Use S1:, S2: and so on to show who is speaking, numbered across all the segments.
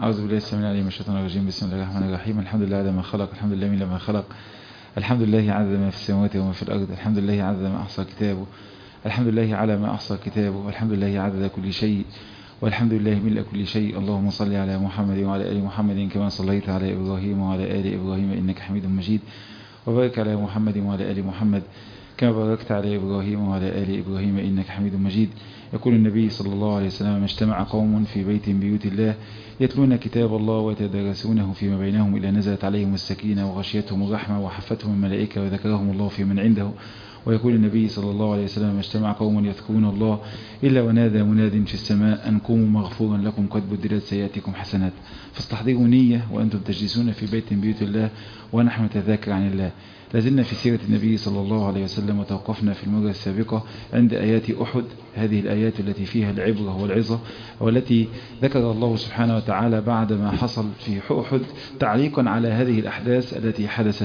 S1: أعوذ بالله السميع العليم من الشيطان الرجيم بسم الله الرحمن الرحيم الحمد لله على ما خلق الحمد لله من لما خلق الحمد لله عدد ما في السماوات وما في الأرض الحمد لله عدد ما أحصى كتابه الحمد لله على ما أحصى كتابه الحمد لله عدد كل شيء والحمد لله ملء كل شيء اللهم صل على محمد وعلى آل محمد كما صليت على إبراهيم وعلى آل إبراهيم إنك حميد مجيد وبارك على محمد وعلى آل محمد كما باركت على إبراهيم وعلى آل إبراهيم إنك حميد مجيد يقول النبي صلى الله عليه وسلم ما اجتمع قوم في بيت من بيوت الله يتلون كتاب الله ويتدارسونه فيما بينهم إلا نزلت عليهم السكينة وغشيتهم الرحمة وحفتهم الملائكة وذكرهم الله في من عنده ويقول النبي صلى الله عليه وسلم ما اجتمع قوم يذكرون الله إلا ونادى مناد في السماء أن قوموا مغفورا لكم قد بدلت سيئاتكم حسنات فاستحضروا نية وأنتم تجلسون في بيت من بيوت الله ونحن نتذاكر عن الله لازلنا في سيرة النبي صلى الله عليه وسلم وتوقفنا في المرة السابقة عند آيات أحد هذه الآيات التي فيها العبرة والعظة والتي ذكر الله سبحانه وتعالى بعد ما حصل في أحد تعليقا على هذه الأحداث التي حدثت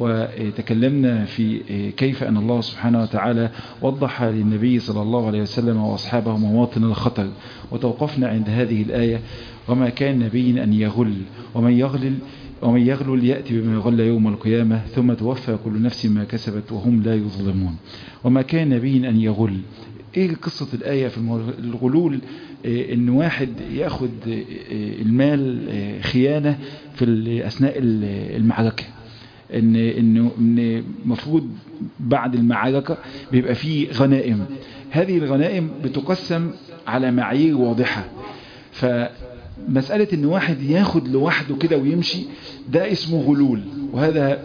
S1: وتكلمنا في كيف أن الله سبحانه وتعالى وضح للنبي صلى الله عليه وسلم وأصحابه مواطن الخطر وتوقفنا عند هذه الآية وما كان نبي أن يغل ومن يغلل ومن يغلل يأتي بما يغل يوم القيامة ثم توفى كل نفس ما كسبت وهم لا يظلمون وما كان نبي أن يغل ايه قصة الآية في الغلول إيه ان واحد ياخد إيه المال إيه خيانة في أثناء المعركة ان انه ان المفروض بعد المعركة بيبقى فيه غنائم هذه الغنائم بتقسم على معايير واضحة ف مسألة ان واحد ياخد لوحده كده ويمشي ده اسمه غلول وهذا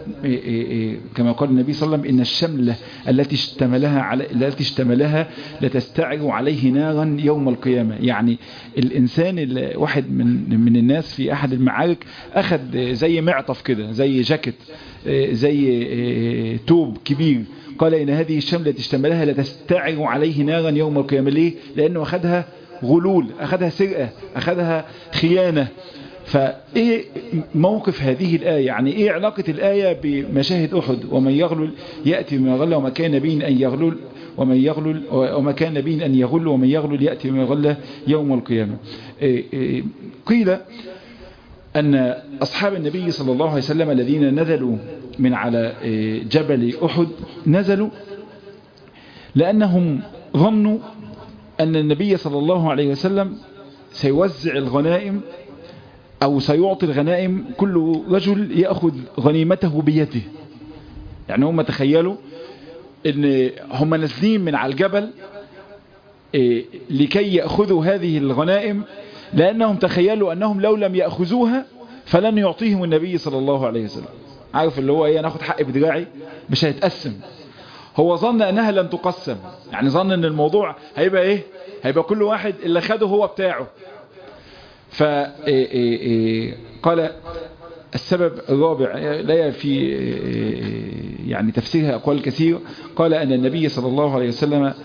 S1: كما قال النبي صلى الله عليه وسلم ان الشملة التي اشتملها على التي اشتملها لتستعر عليه نارا يوم القيامة يعني الانسان واحد من من الناس في احد المعارك اخد زي معطف كده زي جاكيت زي توب كبير قال ان هذه الشملة اشتملها لتستعر عليه نارا يوم القيامة ليه لانه اخدها غلول أخذها سرقة أخذها خيانة فإيه موقف هذه الآية يعني إيه علاقة الآية بمشاهد أحد ومن يغلل يأتي بما يغل وما كان نبي أن يغلل ومن يغلل وما كان نبي أن يغل ومن يغلل يأتي بما يغل يوم القيامة إيه إيه قيل أن أصحاب النبي صلى الله عليه وسلم الذين نزلوا من على جبل أحد نزلوا لأنهم ظنوا أن النبي صلى الله عليه وسلم سيوزع الغنائم أو سيعطي الغنائم كل رجل يأخذ غنيمته بيده يعني هم تخيلوا أن هم نازلين من على الجبل لكي يأخذوا هذه الغنائم لأنهم تخيلوا أنهم لو لم يأخذوها فلن يعطيهم النبي صلى الله عليه وسلم عارف اللي هو ايه ناخد حق بدراعي مش هيتقسم هو ظن انها لن تقسم يعني ظن ان الموضوع هيبقى ايه هيبقى كل واحد اللي خده هو بتاعه ف قال السبب الرابع لا في يعني تفسيرها اقوال كثير قال ان النبي صلى الله عليه وسلم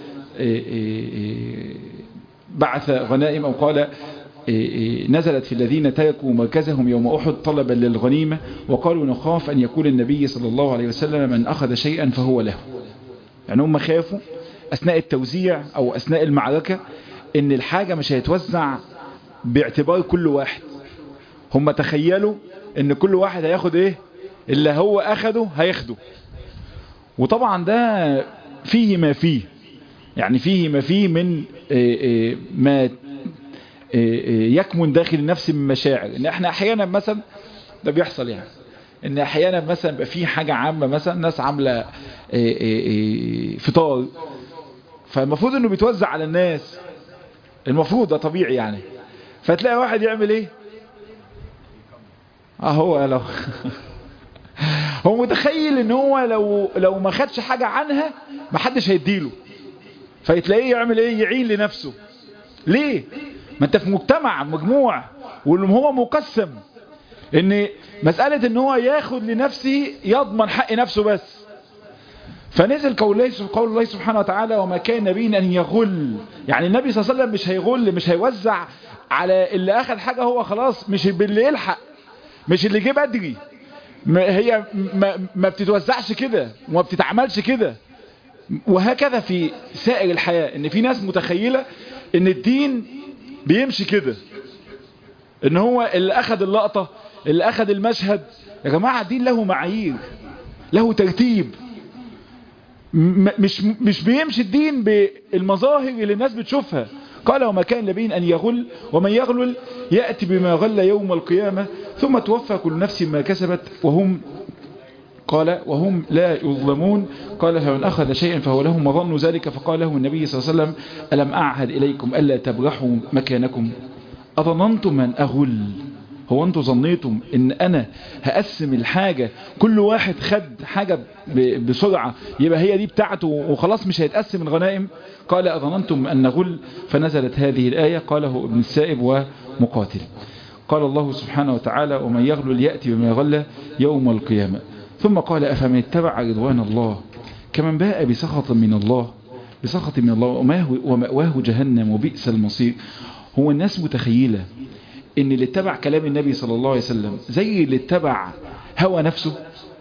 S1: بعث غنائم او قال نزلت في الذين تركوا مركزهم يوم أحد طلبا للغنيمة وقالوا نخاف أن يقول النبي صلى الله عليه وسلم من أخذ شيئا فهو له يعني هم خافوا أثناء التوزيع أو أثناء المعركة ان الحاجة مش هيتوزع باعتبار كل واحد هم تخيلوا ان كل واحد هياخد ايه اللي هو اخده هياخده وطبعا ده فيه ما فيه يعني فيه ما فيه من ما يكمن داخل النفس من مشاعر ان احنا احيانا مثلا ده بيحصل يعني ان احيانا مثلا يبقى في حاجة عامة مثلا ناس عاملة فطار فالمفروض انه بيتوزع على الناس المفروض ده طبيعي يعني فتلاقي واحد يعمل ايه اهو لو هو متخيل ان هو لو لو ما خدش حاجة عنها ما حدش هيديله فيتلاقيه يعمل ايه يعين لنفسه ليه ما انت في مجتمع مجموع وهو مقسم ان مسألة ان هو ياخد لنفسه يضمن حق نفسه بس فنزل قول الله, قول الله سبحانه وتعالى وما كان نبي أن يغل يعني النبي صلى الله عليه وسلم مش هيغل مش هيوزع على اللي أخذ حاجة هو خلاص مش باللي يلحق مش اللي جه بدري هي ما, ما بتتوزعش كده وما بتتعملش كده وهكذا في سائر الحياة ان في ناس متخيلة ان الدين بيمشي كده ان هو اللي اخذ اللقطة اللي اخذ المشهد يا جماعة الدين له معايير له ترتيب مش مش بيمشي الدين بالمظاهر اللي الناس بتشوفها قال وما كان لبين أن يغل ومن يغلل يأتي بما غل يوم القيامة ثم توفى كل نفس ما كسبت وهم قال وهم لا يظلمون قال فمن أخذ شيئا فهو له مظن ذلك فقال له النبي صلى الله عليه وسلم ألم أعهد إليكم ألا تبرحوا مكانكم أظننتم من أغل هو أنتم ظنيتم إن أنا هقسم الحاجة كل واحد خد حاجة بسرعة يبقى هي دي بتاعته وخلاص مش هيتقسم الغنائم قال أظننتم أن نغل فنزلت هذه الآية قاله ابن السائب ومقاتل قال الله سبحانه وتعالى ومن يغلل يأتي بما غل يوم القيامة ثم قال أفمن اتبع رضوان الله كمن باء بسخط من الله بسخط من الله ومأواه جهنم وبئس المصير هو الناس متخيلة ان اللي اتبع كلام النبي صلى الله عليه وسلم زي اللي اتبع هوى نفسه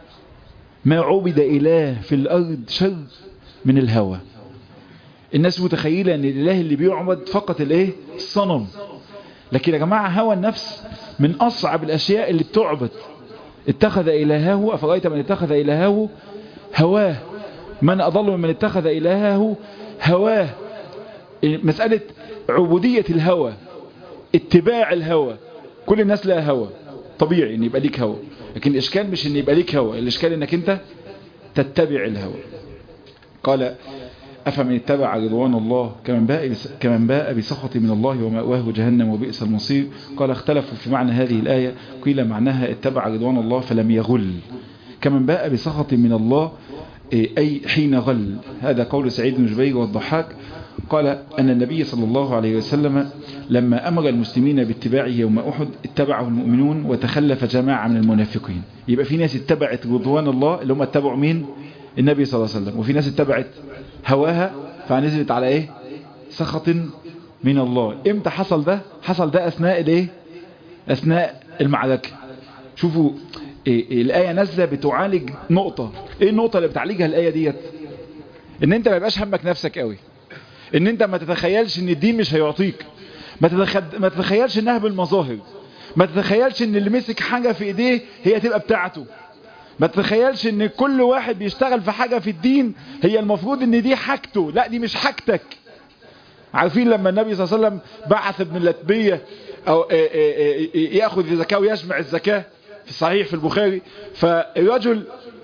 S1: ما عبد إله في الأرض شر من الهوى الناس متخيلة ان الاله اللي بيعبد فقط الايه الصنم لكن يا جماعة هوى النفس من أصعب الأشياء اللي بتعبد اتخذ إلهه أفرأيت من اتخذ إلهه هواه من أضل من اتخذ إلهه هواه مسألة عبودية الهوى اتباع الهوى كل الناس لها هوى طبيعي ان يبقى ليك هوى لكن الاشكال مش ان يبقى ليك هوى الاشكال انك انت تتبع الهوى قال أفمن اتبع رضوان الله كمن باء كمن باء بسخط من الله ومأواه جهنم وبئس المصير قال اختلفوا في معنى هذه الآية قيل معناها اتبع رضوان الله فلم يغل كمن باء بسخط من الله أي حين غل هذا قول سعيد بن جبير والضحاك قال أن النبي صلى الله عليه وسلم لما أمر المسلمين باتباعه يوم أحد اتبعه المؤمنون وتخلف جماعة من المنافقين يبقى في ناس اتبعت رضوان الله اللي هم اتبعوا مين النبي صلى الله عليه وسلم وفي ناس اتبعت هواها فنزلت على ايه سخط من الله امتى حصل ده حصل ده اثناء الايه اثناء المعركة شوفوا إيه إيه الآية نازلة بتعالج نقطة ايه النقطة اللي بتعالجها الآية ديت ان انت ما يبقاش همك نفسك قوي ان انت ما تتخيلش ان الدين مش هيعطيك ما, تتخد... ما تتخيلش انها بالمظاهر ما تتخيلش ان اللي مسك حاجة في ايديه هي تبقى بتاعته ما تتخيلش ان كل واحد بيشتغل في حاجة في الدين هي المفروض ان دي حاجته لا دي مش حاجتك عارفين لما النبي صلى الله عليه وسلم بعث ابن اللتبية او ياخذ الزكاة ويجمع الزكاة في الصحيح في البخاري فالرجل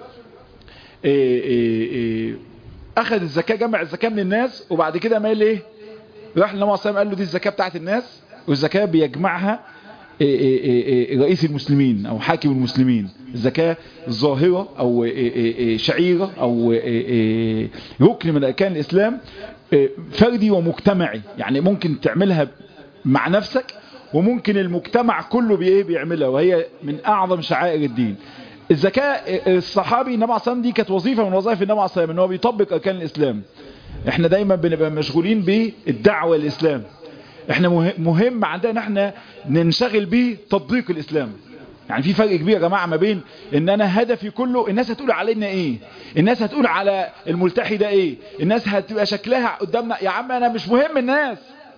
S1: اخذ الزكاة جمع الزكاة من الناس وبعد كده مال ايه راح للنبي صلى الله عليه وسلم قال له دي الزكاة بتاعت الناس والزكاة بيجمعها رئيس المسلمين او حاكم المسلمين الزكاة ظاهرة او شعيرة او ركن من اركان الاسلام فردي ومجتمعي يعني ممكن تعملها مع نفسك وممكن المجتمع كله بايه بيعملها وهي من اعظم شعائر الدين الزكاة الصحابي النبي عليه الصلاة دي كانت وظيفة من وظائف النبي عليه الصلاة ان هو بيطبق اركان الاسلام احنا دايما بنبقى مشغولين بالدعوة الاسلام احنا مهم عندنا احنا ننشغل بيه تطبيق الاسلام يعني في فرق كبير يا جماعة ما بين ان انا هدفي كله الناس هتقول علينا ايه الناس هتقول على الملتحي ده ايه الناس هتبقى شكلها قدامنا يا عم انا مش مهم الناس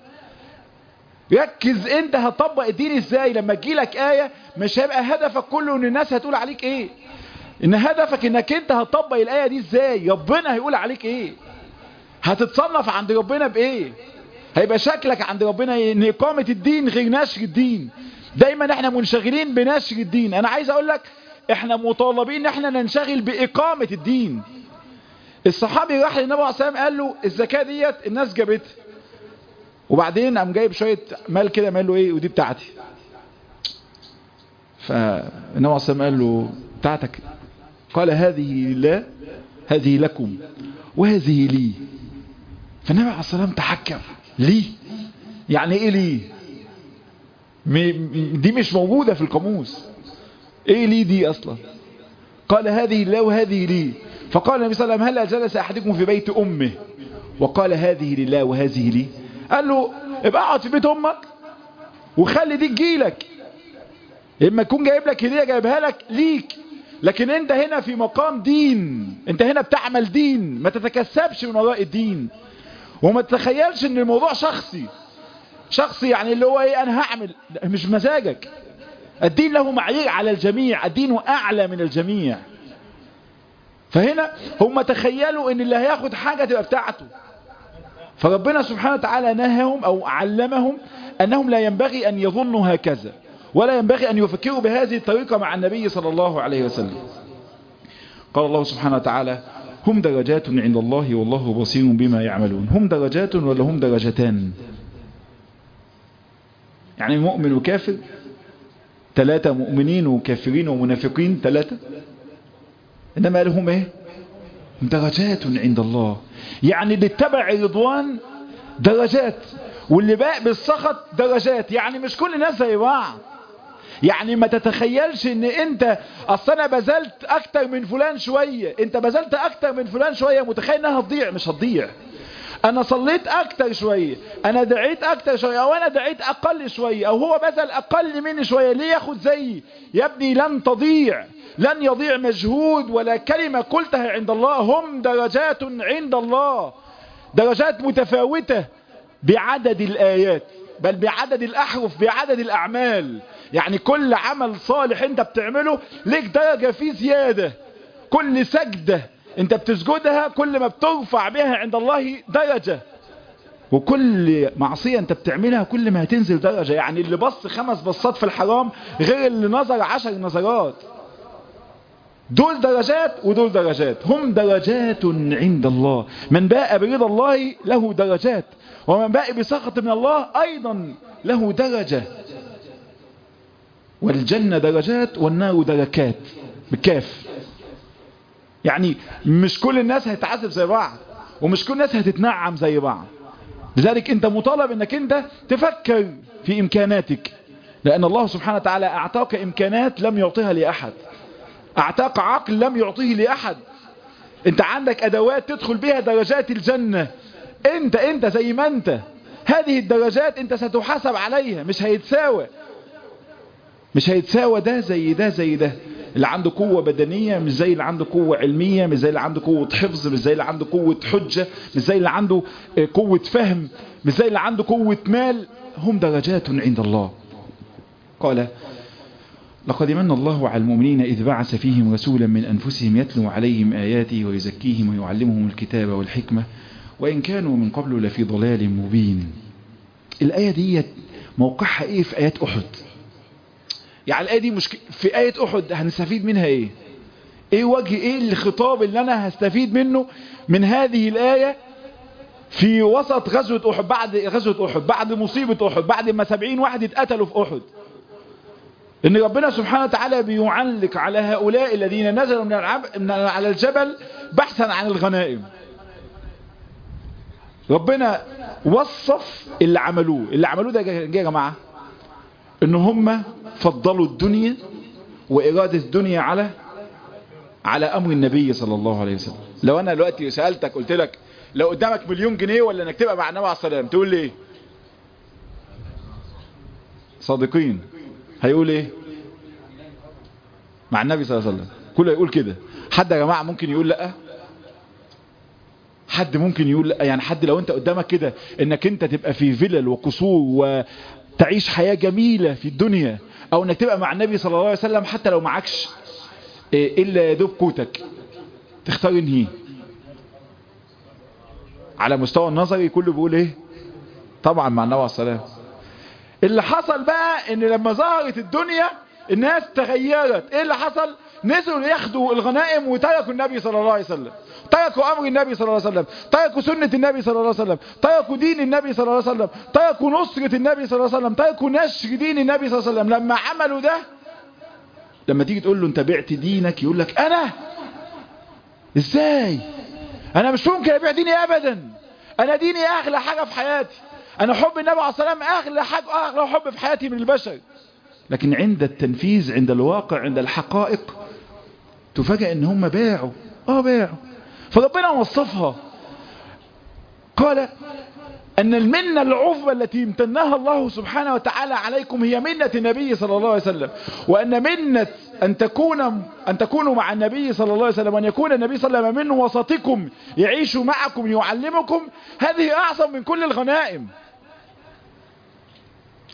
S1: ركز انت هتطبق الدين ازاي لما تجيلك آية مش هيبقى هدفك كله ان الناس هتقول عليك ايه ان هدفك انك انت هتطبق الآية دي ازاي ربنا هيقول عليك ايه هتتصنف عند ربنا بايه هيبقى شكلك عند ربنا ان اقامة الدين غير نشر الدين دايما احنا منشغلين بنشر الدين انا عايز اقول لك احنا مطالبين ان احنا ننشغل باقامة الدين الصحابي راح للنبي عليه الصلاه والسلام قال له الزكاة ديت الناس جابتها وبعدين قام جايب شوية مال كده قال له ايه ودي بتاعتي فالنبي عليه الصلاه والسلام قال له بتاعتك قال هذه لله هذه لكم وهذه لي فالنبي عليه الصلاه والسلام تحكم ليه يعني ايه ليه دي مش موجودة في القاموس ايه ليه دي اصلا قال هذه لله وهذه لي فقال النبي صلى الله عليه وسلم هل جلس احدكم في بيت امه وقال هذه لله وهذه لي قال له ابقى اقعد في بيت امك وخلي دي تجيلك اما تكون جايب لك هديه جايبها لك ليك لكن انت هنا في مقام دين انت هنا بتعمل دين ما تتكسبش من وراء الدين وما تتخيلش ان الموضوع شخصي
S2: شخص يعني اللي هو ايه انا هعمل مش مزاجك الدين له معايير على الجميع الدين اعلى من الجميع فهنا هم تخيلوا ان اللي هياخد حاجة تبقى بتاعته فربنا سبحانه وتعالى نهاهم او علمهم انهم لا ينبغي ان يظنوا هكذا ولا ينبغي ان يفكروا بهذه الطريقة مع النبي صلى الله عليه وسلم قال الله سبحانه وتعالى هم درجات عند الله والله بصير بما يعملون هم درجات ولا هم درجتان يعني مؤمن وكافر ثلاثة مؤمنين وكافرين ومنافقين ثلاثة إنما لهم إيه درجات عند الله يعني اللي اتبع الرضوان درجات واللي باق بالسخط درجات يعني مش كل الناس زي بعض يعني ما تتخيلش ان انت اصل انا بذلت اكتر من فلان شوية انت بذلت اكتر من فلان شوية متخيل انها هتضيع مش هتضيع انا صليت اكتر شوية انا دعيت اكتر شوية او انا دعيت اقل شوية او هو بذل اقل مني شوية ليه ياخد زيي يا ابني لن تضيع لن يضيع مجهود ولا كلمة قلتها عند الله هم درجات عند الله درجات متفاوتة بعدد الآيات بل بعدد الأحرف بعدد الأعمال يعني كل عمل صالح انت بتعمله ليك درجة فيه زيادة كل سجدة انت بتسجدها كل ما بترفع بها عند الله درجة وكل معصية انت بتعملها كل ما هتنزل درجة يعني اللي بص خمس بصات في الحرام غير اللي نظر عشر نظرات دول درجات ودول درجات هم درجات عند الله من باء برضا الله له درجات ومن باء بسخط من الله أيضا له درجة والجنة درجات والنار دركات بكاف يعني مش كل الناس هتتعذب زي بعض ومش كل الناس هتتنعم زي بعض لذلك انت مطالب انك انت تفكر في امكاناتك لان الله سبحانه وتعالى اعطاك امكانات لم يعطيها لاحد اعطاك عقل لم يعطيه لاحد انت عندك ادوات تدخل بها درجات الجنة انت انت زي ما انت هذه الدرجات انت ستحاسب عليها مش هيتساوى مش هيتساوى ده زي ده زي ده اللي عنده قوة بدنية مش زي اللي عنده قوة علمية مش زي اللي عنده قوة حفظ مش زي اللي عنده قوة حجة مش زي اللي عنده قوة فهم مش زي اللي عنده قوة مال هم درجات عند الله قال لقد من الله على المؤمنين إذ بعث فيهم رسولا من أنفسهم يتلو عليهم آياته ويزكيهم ويعلمهم الكتاب والحكمة وإن كانوا من قبل لفي ضلال مبين الآية دي موقعها إيه في آيات أحد يعني الآية دي مش في آية أحد هنستفيد منها إيه إيه وجه إيه الخطاب اللي أنا هستفيد منه من هذه الآية في وسط غزوة أحد بعد غزوة أحد بعد مصيبة أحد بعد ما سبعين واحد اتقتلوا في أحد ان ربنا سبحانه وتعالى بيعلق على هؤلاء الذين نزلوا من, العب... من على الجبل بحثا عن الغنائم ربنا وصف اللي عملوه اللي عملوه ده يا جماعة ان هم فضلوا الدنيا وإرادة الدنيا على على أمر النبي صلى الله عليه وسلم لو أنا دلوقتي سألتك قلت لك لو قدامك مليون جنيه ولا انك تبقى مع النبي عليه السلام تقول لي ايه صادقين هيقول ايه مع النبي صلى الله عليه وسلم كله يقول كده حد يا جماعة ممكن يقول لا حد ممكن يقول لا يعني حد لو انت قدامك كده انك انت تبقى في فيلل وقصور وتعيش حياة جميلة في الدنيا او انك تبقى مع النبي صلى الله عليه وسلم حتى لو معكش الا دوب قوتك تختار انهي على مستوى النظري كله بيقول ايه طبعا مع النبي عليه السلام اللي حصل بقى ان لما ظهرت الدنيا الناس تغيرت ايه اللي حصل نزلوا ياخدوا الغنائم وتركوا النبي صلى الله عليه وسلم تركوا امر النبي صلى الله عليه وسلم تركوا سنة النبي صلى الله عليه وسلم تركوا دين النبي صلى الله عليه وسلم تركوا نصرة النبي صلى الله عليه وسلم تركوا نشر دين النبي صلى الله عليه وسلم لما عملوا ده لما تيجي تقول له انت بعت دينك يقول لك انا ازاي انا مش ممكن ابيع ديني ابدا انا ديني اغلى حاجة في حياتي انا حب النبي عليه السلام اغلى حاجة اغلى حب في حياتي من البشر لكن عند التنفيذ عند الواقع عند الحقائق تفاجأ ان هم باعوا اه باعوا فربنا وصفها قال ان المنة العظمى التي امتناها الله سبحانه وتعالى عليكم هي منة النبي صلى الله عليه وسلم وان منة ان تكون ان تكونوا مع النبي صلى الله عليه وسلم وان يكون النبي صلى الله عليه وسلم من وسطكم يعيش معكم يعلمكم هذه اعظم من كل الغنائم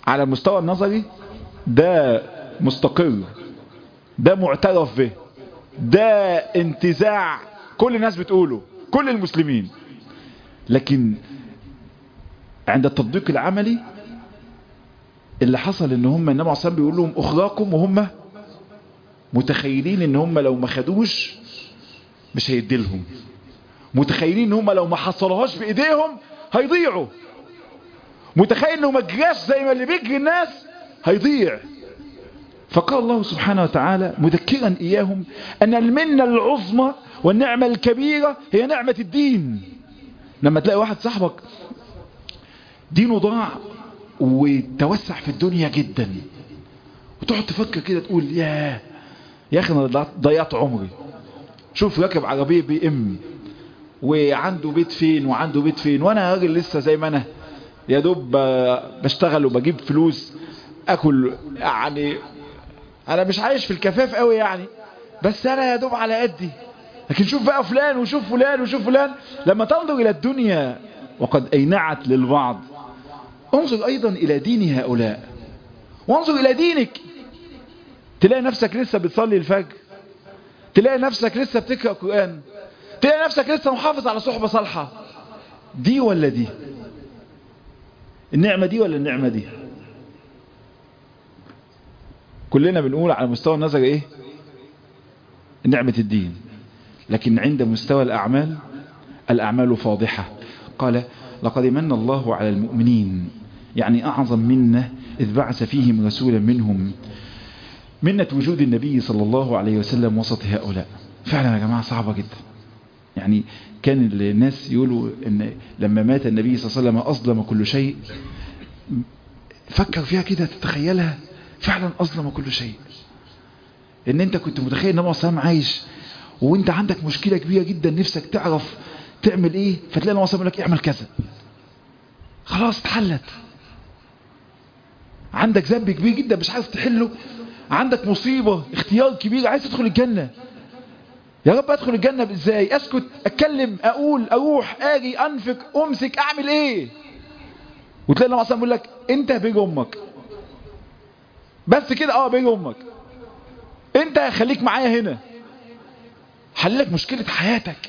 S2: على المستوى النظري ده مستقر ده معترف به ده انتزاع كل الناس بتقوله كل المسلمين لكن عند التطبيق العملي اللي حصل ان هم النبي عليه الصلاه بيقول لهم اخراكم وهم متخيلين ان هم لو ما خدوش مش هيديلهم متخيلين ان هم لو ما حصلوهاش بايديهم هيضيعوا متخيل انه ما جراش زي ما اللي بيجري الناس هيضيع فقال الله سبحانه وتعالى مذكرا اياهم ان المنة العظمى والنعمة الكبيرة هي نعمة الدين لما تلاقي واحد صاحبك دينه ضاع وتوسع في الدنيا جدا وتقعد تفكر كده تقول ياه يا اخي انا ضيعت عمري شوف راكب عربية بي ام وعنده بيت فين وعنده بيت فين وانا راجل لسه زي ما انا يا دوب بشتغل وبجيب فلوس اكل يعني انا مش عايش في الكفاف قوي يعني بس انا يا دوب على قدي لكن شوف بقى فلان وشوف فلان وشوف فلان لما تنظر الى الدنيا وقد اينعت للبعض انظر ايضا الى دين هؤلاء وانظر الى دينك تلاقي نفسك لسه بتصلي الفجر تلاقي نفسك لسه بتقرأ قرآن تلاقي نفسك لسه محافظ على صحبة صالحة دي ولا دي النعمة دي ولا النعمة دي كلنا بنقول على مستوى النظر ايه نعمة الدين لكن عند مستوى الأعمال الأعمال فاضحة قال لقد من الله على المؤمنين يعني أعظم منه إذ بعث فيهم رسولا منهم منة وجود النبي صلى الله عليه وسلم وسط هؤلاء فعلا يا جماعة صعبة جدا يعني كان الناس يقولوا ان لما مات النبي صلى الله عليه وسلم أظلم كل شيء فكر فيها كده تتخيلها فعلا أظلم كل شيء ان انت كنت متخيل ان النبي صلى الله عليه وسلم عايش وانت عندك مشكلة كبيرة جدا نفسك تعرف تعمل ايه فتلاقي النبي صلى الله عليه وسلم يقول لك اعمل كذا خلاص اتحلت عندك ذنب كبير جدا مش عارف تحله عندك مصيبة اختيار كبير عايز تدخل الجنة يا رب ادخل الجنة ازاي اسكت اتكلم اقول اروح اجي انفق امسك اعمل ايه وتلاقي النبي صلى الله عليه وسلم يقول لك انت بيج امك بس كده اه بيج امك انت خليك معايا هنا حللك مشكلة حياتك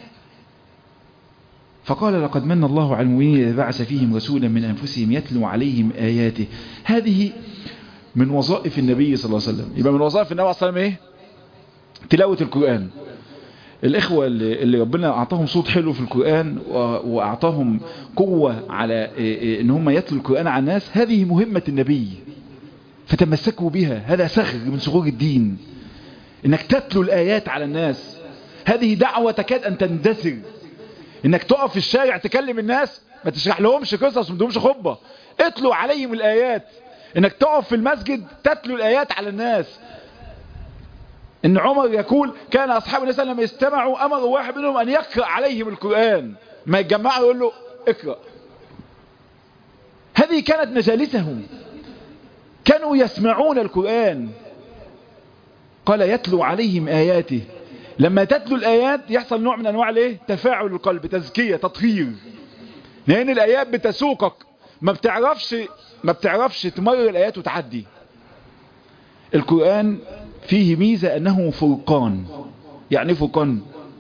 S2: فقال لقد من الله على المؤمنين إذ بعث فيهم رسولا من أنفسهم يتلو عليهم آياته هذه من وظائف النبي صلى الله عليه وسلم يبقى من وظائف النبي صلى الله عليه وسلم ايه تلاوة القرآن الإخوة اللي, اللي ربنا أعطاهم صوت حلو في القرآن وأعطاهم قوة على إن هم يتلوا القرآن على الناس هذه مهمة النبي فتمسكوا بها هذا سخر من صغور الدين انك تتلو الآيات على الناس هذه دعوة تكاد أن تندثر انك تقف في الشارع تكلم الناس ما تشرح لهمش قصص ما تدهمش خطبة اتلو عليهم الآيات انك تقف في المسجد تتلو الآيات على الناس ان عمر يقول كان أصحاب النبي صلى الله عليه وسلم يستمعوا أمر واحد منهم أن يقرأ عليهم القرآن ما يتجمعوا يقول له اقرأ هذه كانت مجالسهم كانوا يسمعون القرآن قال يتلو عليهم آياته لما تتلو الآيات يحصل نوع من أنواع الايه تفاعل القلب تزكية تطهير لأن الآيات بتسوقك ما بتعرفش ما بتعرفش تمرر الآيات وتعدي القرآن فيه ميزة أنه فرقان يعني فرقان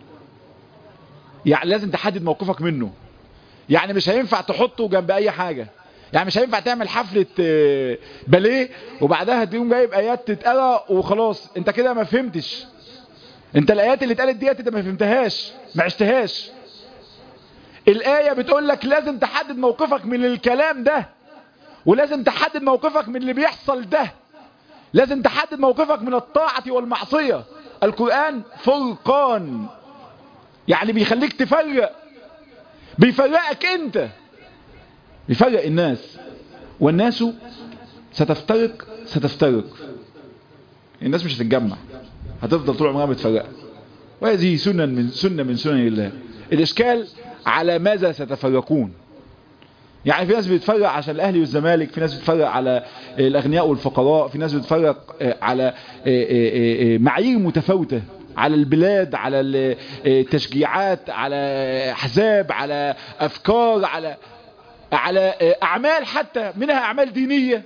S2: يعني لازم تحدد موقفك منه يعني مش هينفع تحطه جنب أي حاجة يعني مش هينفع تعمل حفلة باليه وبعدها تقوم جايب آيات تتقرأ وخلاص انت كده ما فهمتش انت الآيات اللي اتقالت ديت انت ما فهمتهاش ما عشتهاش الآية بتقول لك لازم تحدد موقفك من الكلام ده ولازم تحدد موقفك من اللي بيحصل ده لازم تحدد موقفك من الطاعة والمعصية القرآن فرقان يعني بيخليك تفرق بيفرقك انت بيفرق الناس والناس ستفترق ستفترق الناس مش هتتجمع هتفضل طول عمرها متفرقه وهذه سنة من سنة من سنن الله الإشكال على ماذا ستفرقون يعني في ناس بتفرق عشان الأهلي والزمالك في ناس بتفرق على الأغنياء والفقراء في ناس بتفرق على معايير متفاوتة على البلاد على التشجيعات على أحزاب على أفكار على على أعمال حتى منها أعمال دينية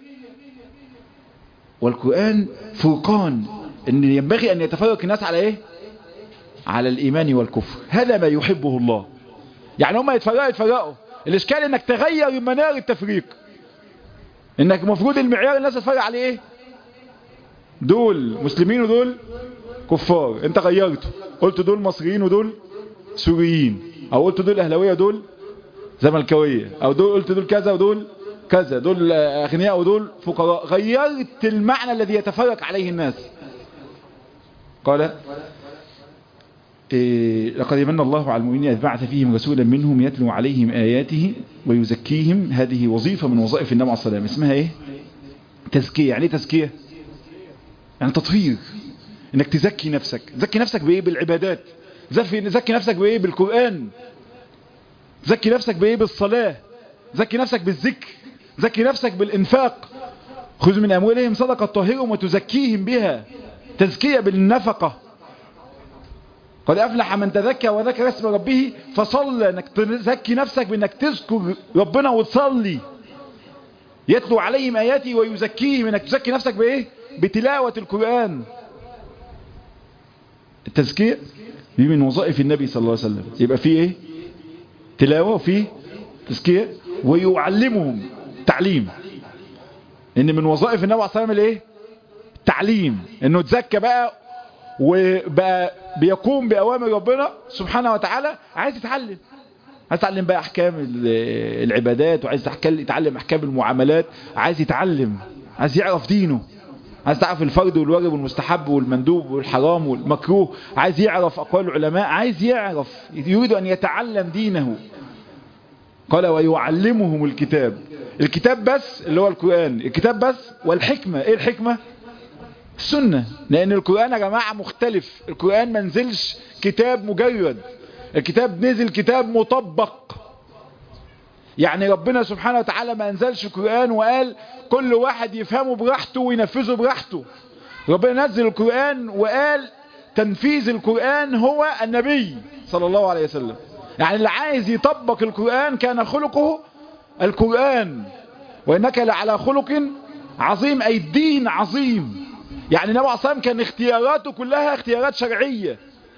S2: والقرآن فرقان ان ينبغي ان يتفرق الناس على ايه على الايمان والكفر هذا ما يحبه الله يعني هم يتفرقوا يتفرقوا الاشكال انك تغير منار التفريق انك المفروض المعيار الناس تتفرق عليه ايه دول مسلمين ودول كفار انت غيرته قلت دول مصريين ودول سوريين او قلت دول اهلاويه ودول زملكاويه او دول قلت دول كذا ودول كذا دول اغنياء ودول فقراء غيرت المعنى الذي يتفرق عليه الناس قال إيه لقد من الله على المؤمنين إذ بعث فيهم رسولا منهم يتلو عليهم آياته ويزكيهم هذه وظيفة من وظائف النبي عليه الصلاة والسلام اسمها ايه تزكية يعني ايه تزكية يعني تطهير انك تزكي نفسك تزكي نفسك بايه بالعبادات تزكي نفسك بايه بالقرآن تزكي نفسك بايه بالصلاة تزكي نفسك بالذكر تزكي نفسك بالانفاق خذ من اموالهم صدقة طهرهم وتزكيهم بها تزكية بالنفقة قد أفلح من تذكى وذكر اسم ربه فصلى انك تزكي نفسك بانك تذكر ربنا وتصلي يتلو عليهم آياتي ويزكيهم انك تزكي نفسك بايه بتلاوة القرآن التزكية دي من وظائف النبي صلى الله عليه وسلم يبقى فيه ايه تلاوة وفيه تزكية ويعلمهم تعليم ان من وظائف النبي عليه الصلاة والسلام الايه تعليم انه تزكى بقى وبقى بيقوم بأوامر ربنا سبحانه وتعالى عايز يتعلم عايز يتعلم بقى أحكام العبادات وعايز يتعلم أحكام المعاملات عايز يتعلم عايز يعرف دينه عايز تعرف الفرد والواجب والمستحب والمندوب والحرام والمكروه عايز يعرف أقوال العلماء عايز يعرف يريد أن يتعلم دينه قال ويعلمهم الكتاب الكتاب بس اللي هو القرآن الكتاب بس والحكمة ايه الحكمة السنة لأن القرآن يا جماعة مختلف القرآن ما نزلش كتاب مجرد الكتاب نزل كتاب مطبق يعني ربنا سبحانه وتعالى ما انزلش القرآن وقال كل واحد يفهمه براحته وينفذه براحته ربنا نزل القرآن وقال تنفيذ القرآن هو النبي صلى الله عليه وسلم يعني اللي عايز يطبق القرآن كان خلقه القرآن وإنك لعلى خلق عظيم أي الدين عظيم يعني النبي عليه الصلاة كان اختياراته كلها اختيارات شرعية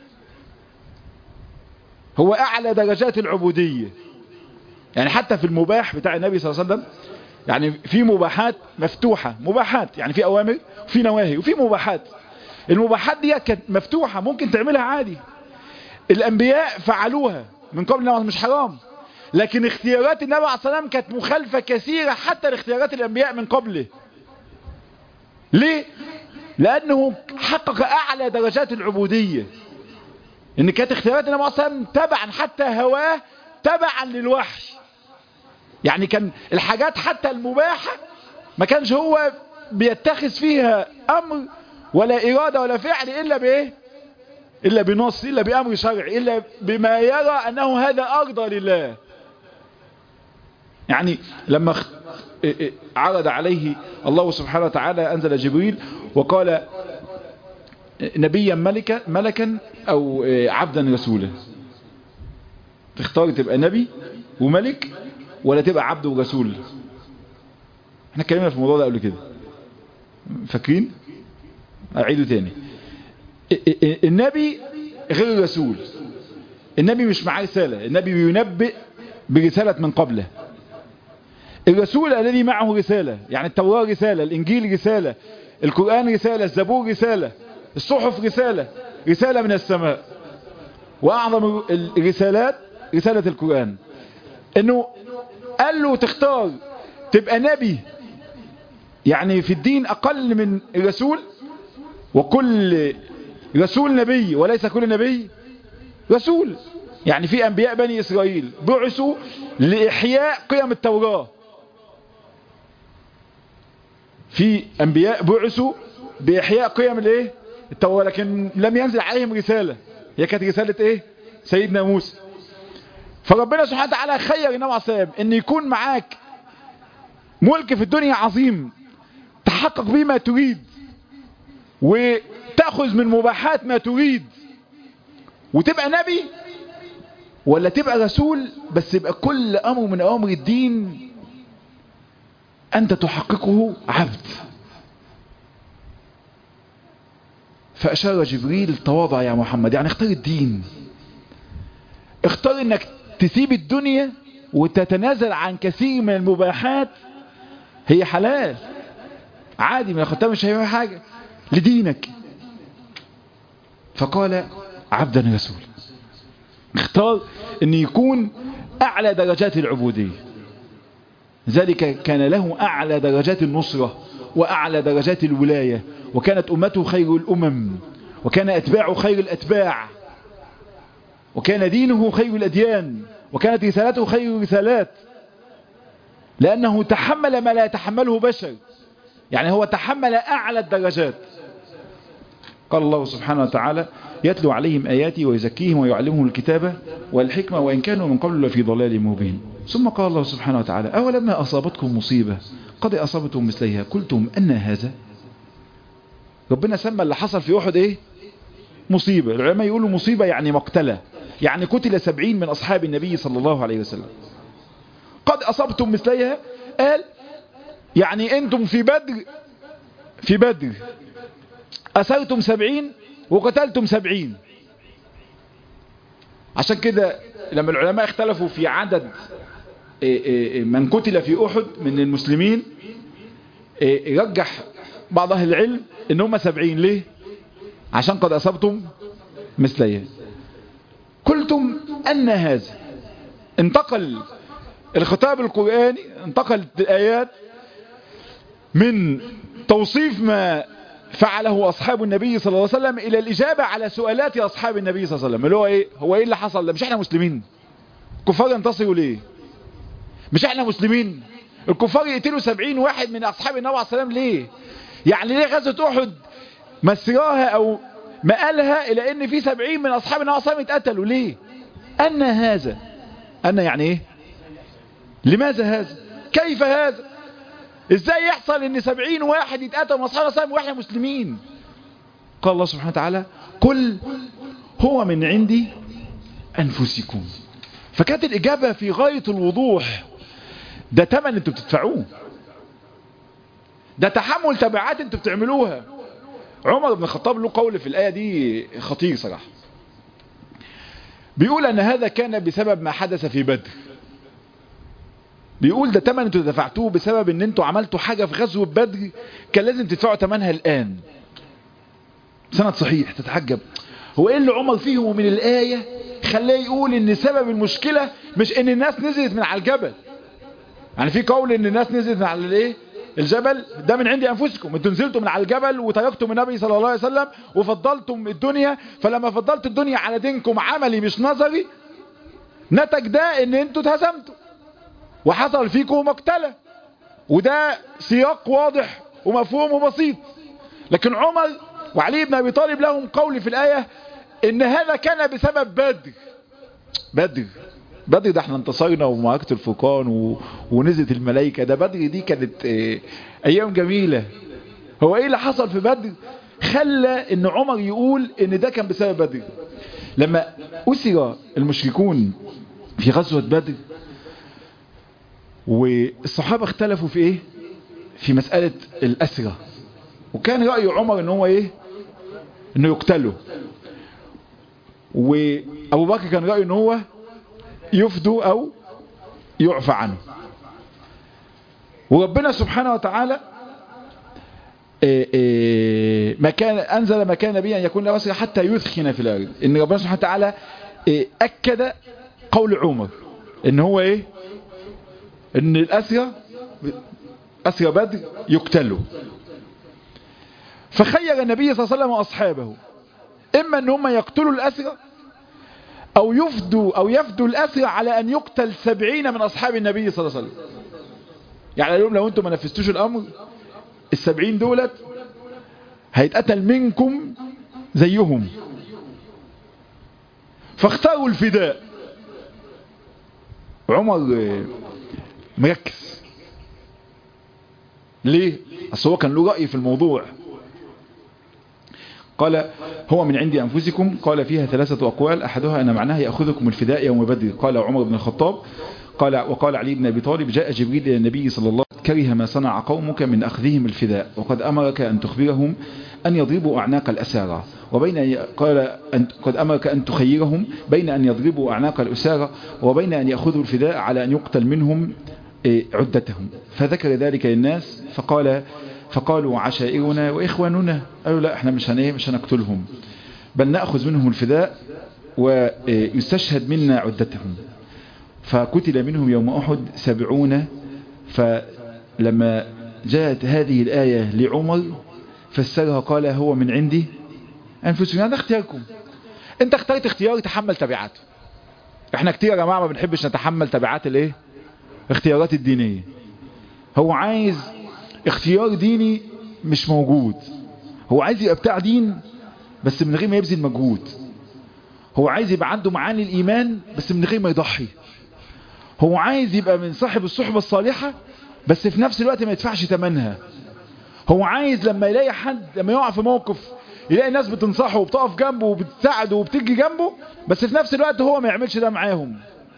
S2: هو أعلى درجات العبودية يعني حتى في المباح بتاع النبي صلى الله عليه وسلم يعني في مباحات مفتوحة مباحات يعني في أوامر وفي نواهي وفي مباحات المباحات دي كانت مفتوحة ممكن تعملها عادي الأنبياء فعلوها من قبل مش حرام لكن اختيارات النبي عليه الصلاة والسلام كانت مخالفة كثيرة حتى لاختيارات الأنبياء من قبله ليه؟ لأنه حقق أعلى درجات العبودية إن كانت اختيارات النبي عليه الصلاة والسلام تبعا حتى هواه تبعا للوحي يعني كان الحاجات حتى المباحة ما كانش هو بيتخذ فيها أمر ولا إرادة ولا فعل إلا بإيه إلا بنص إلا بأمر شرعي إلا بما يرى أنه هذا أرضى لله يعني لما عرض عليه الله سبحانه وتعالى أنزل جبريل وقال نبيا ملكا ملكا أو عبدا رسولا تختار تبقى نبي وملك ولا تبقى عبد ورسول احنا اتكلمنا في الموضوع ده قبل كده فاكرين اعيده تاني النبي غير الرسول النبي مش معاه رسالة النبي بينبئ برسالة من قبله الرسول الذي معه رسالة يعني التوراة رسالة الإنجيل رسالة القرآن رسالة الزبور رسالة الصحف رسالة رسالة من السماء وأعظم الرسالات رسالة القرآن انه قال له تختار تبقى نبي يعني في الدين اقل من الرسول وكل رسول نبي وليس كل نبي رسول يعني في انبياء بني اسرائيل بعثوا لاحياء قيم التوراة في انبياء بعثوا باحياء قيم الايه التوراة لكن لم ينزل عليهم رسالة هي كانت رسالة ايه سيدنا موسى فربنا سبحانه وتعالى خير النبي عليه الصلاه ان يكون معاك ملك في الدنيا عظيم تحقق به ما تريد وتأخذ من مباحات ما تريد وتبقى نبي ولا تبقى رسول بس يبقى كل امر من اوامر الدين انت تحققه عبد فاشار جبريل تواضع يا محمد يعني اختار الدين اختار انك تسيب الدنيا وتتنازل عن كثير من المباحات هي حلال عادي من اخدتها مش هيبقى حاجة لدينك فقال عبدا رسول اختار ان يكون اعلى درجات العبودية ذلك كان له اعلى درجات النصرة واعلى درجات الولاية وكانت امته خير الامم وكان اتباعه خير الاتباع وكان دينه خير الاديان وكانت رسالته خير الرسالات لانه تحمل ما لا يتحمله بشر يعني هو تحمل اعلى الدرجات قال الله سبحانه وتعالى يتلو عليهم آياتي ويزكيهم ويعلمهم الكتابة والحكمة وإن كانوا من قبل لفي ضلال مبين ثم قال الله سبحانه وتعالى أولما أصابتكم مصيبة قد أصابتم مثليها قلتم أن هذا ربنا سمى اللي حصل في أحد إيه مصيبة العلماء يقولوا مصيبة يعني مقتلة يعني قتل سبعين من أصحاب النبي صلى الله عليه وسلم قد أصبتم مثليها قال يعني أنتم في بدر في بدر أسرتم سبعين وقتلتم سبعين عشان كده لما العلماء اختلفوا في عدد من قتل في أحد من المسلمين يرجح بعض أهل العلم ان هم سبعين ليه عشان قد أصبتم مثليه قلتم أن هذا انتقل الخطاب القرآني انتقلت الآيات من توصيف ما فعله أصحاب النبي صلى الله عليه وسلم إلى الإجابة على سؤالات أصحاب النبي صلى الله عليه وسلم اللي هو إيه هو إيه اللي حصل ده مش إحنا مسلمين كفار ينتصروا ليه مش إحنا مسلمين الكفار يقتلوا سبعين واحد من أصحاب النبي عليه الصلاة والسلام ليه يعني ليه غزوة أحد مسراها أو مقالها إلى أن في سبعين من أصحاب النبي عليه الصلاة والسلام اتقتلوا ليه أن هذا أن يعني إيه لماذا هذا كيف هذا ازاي يحصل ان سبعين واحد يتقتل من اصحاب الصلاه واحنا مسلمين قال الله سبحانه وتعالى قل هو من عندي انفسكم فكانت الاجابه في غايه الوضوح ده تمن انتوا بتدفعوه ده تحمل تبعات انتوا بتعملوها عمر بن الخطاب له قول في الايه دي خطير صراحه بيقول ان هذا كان بسبب ما حدث في بدر بيقول ده تمن انتوا دفعتوه بسبب ان انتوا عملتوا حاجة في غزوة بدر كان لازم تدفعوا تمنها الان سند صحيح تتعجب هو ايه اللي عمر فيهم من الآية خلاه يقول ان سبب المشكلة مش ان الناس نزلت من على الجبل يعني في قول ان الناس نزلت من على الايه الجبل ده من عند انفسكم انتوا نزلتوا من على الجبل وتركتم النبي صلى الله عليه وسلم وفضلتم الدنيا فلما فضلت الدنيا على دينكم عملي مش نظري نتج ده ان انتوا اتهزمتوا وحصل فيكم مقتلة وده سياق واضح ومفهوم وبسيط لكن عمر وعلي بن ابي طالب لهم قول في الآية ان هذا كان بسبب بدر بدر بدر ده احنا انتصرنا ومعركة الفرقان و... ونزلت الملائكة ده بدر دي كانت اه... ايام جميلة هو ايه اللي حصل في بدر خلى ان عمر يقول ان ده كان بسبب بدر لما اسر المشركون في غزوة بدر والصحابة اختلفوا في ايه في مسألة الأسرة وكان رأي عمر ان هو ايه انه يقتلوا وابو بكر كان رأيه ان هو يفدوا او يعفى عنه وربنا سبحانه وتعالى إيه إيه ما كان انزل ما كان نبيا ان يكون له اسرى حتى يثخن في الارض ان ربنا سبحانه وتعالى إيه اكد قول عمر ان هو ايه ان الاسرى اسرى بدر يقتلوا فخير النبي صلى الله عليه وسلم واصحابه اما ان هم يقتلوا الاسرى او يفدوا او يفدوا الاسرى على ان يقتل سبعين من اصحاب النبي صلى الله عليه وسلم يعني لهم لو انتم ما نفذتوش الامر السبعين دولت هيتقتل منكم زيهم فاختاروا الفداء عمر مركز ليه اصل هو كان له رأي في الموضوع قال هو من عند أنفسكم قال فيها ثلاثة أقوال أحدها أن معناها يأخذكم الفداء يوم بدر قال عمر بن الخطاب قال وقال علي بن أبي طالب جاء جبريل إلى النبي صلى الله عليه وسلم كره ما صنع قومك من أخذهم الفداء وقد أمرك أن تخبرهم أن يضربوا أعناق الأسارة وبين قال أن قد أمرك أن تخيرهم بين أن يضربوا أعناق الأسارة وبين أن يأخذوا الفداء على أن يقتل منهم عدتهم فذكر ذلك للناس فقال فقالوا عشائرنا وإخواننا قالوا لا احنا مش هنيه مش هنقتلهم بل نأخذ منهم الفداء ويستشهد منا عدتهم فقتل منهم يوم أحد سبعون فلما جاءت هذه الآية لعمر فسرها قال هو من عندي أنفسكم هذا اختياركم انت اخترت اختيار تحمل تبعاته احنا كتير يا جماعة ما بنحبش نتحمل تبعات الايه اختيارات الدينية هو عايز اختيار ديني مش موجود هو عايز يبقى بتاع دين بس من غير ما يبذل مجهود هو عايز يبقى عنده معاني الإيمان بس من غير ما يضحي هو عايز يبقى من صاحب الصحبة الصالحة بس في نفس الوقت ما يدفعش ثمنها هو عايز لما يلاقي حد لما يقع في موقف يلاقي ناس بتنصحه وبتقف جنبه وبتساعده وبتيجي جنبه بس في نفس الوقت هو ما يعملش ده معاهم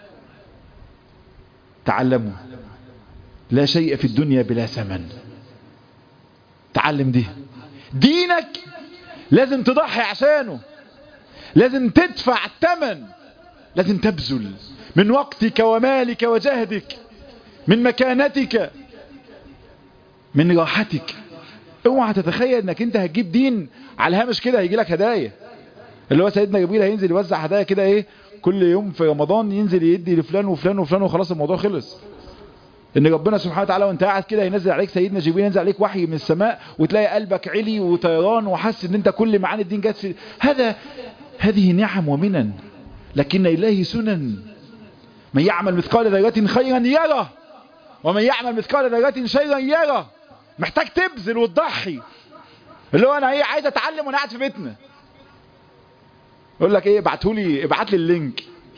S2: تعلموا لا شيء في الدنيا بلا ثمن تعلم دي دينك لازم تضحي عشانه لازم تدفع الثمن لازم تبذل من وقتك ومالك وجهدك من مكانتك من راحتك اوعى تتخيل انك انت هتجيب دين على الهامش كده هيجي لك هدايا اللي هو سيدنا جبريل هينزل يوزع هدايا كده ايه كل يوم في رمضان ينزل يدي لفلان وفلان وفلان وخلاص الموضوع خلص ان ربنا سبحانه وتعالى وانت قاعد كده ينزل عليك سيدنا جبريل ينزل عليك وحي من السماء وتلاقي قلبك علي وطيران وحس ان انت كل معاني الدين جت في هذا هذه نعم ومنن لكن إليه سنن من يعمل مثقال ذرة خيرا يرى ومن يعمل مثقال ذرة شيرا يرى محتاج تبذل وتضحي اللي هو انا ايه عايز اتعلم وانا قاعد في بيتنا يقول لك ايه ابعته لي ابعت لي اللينك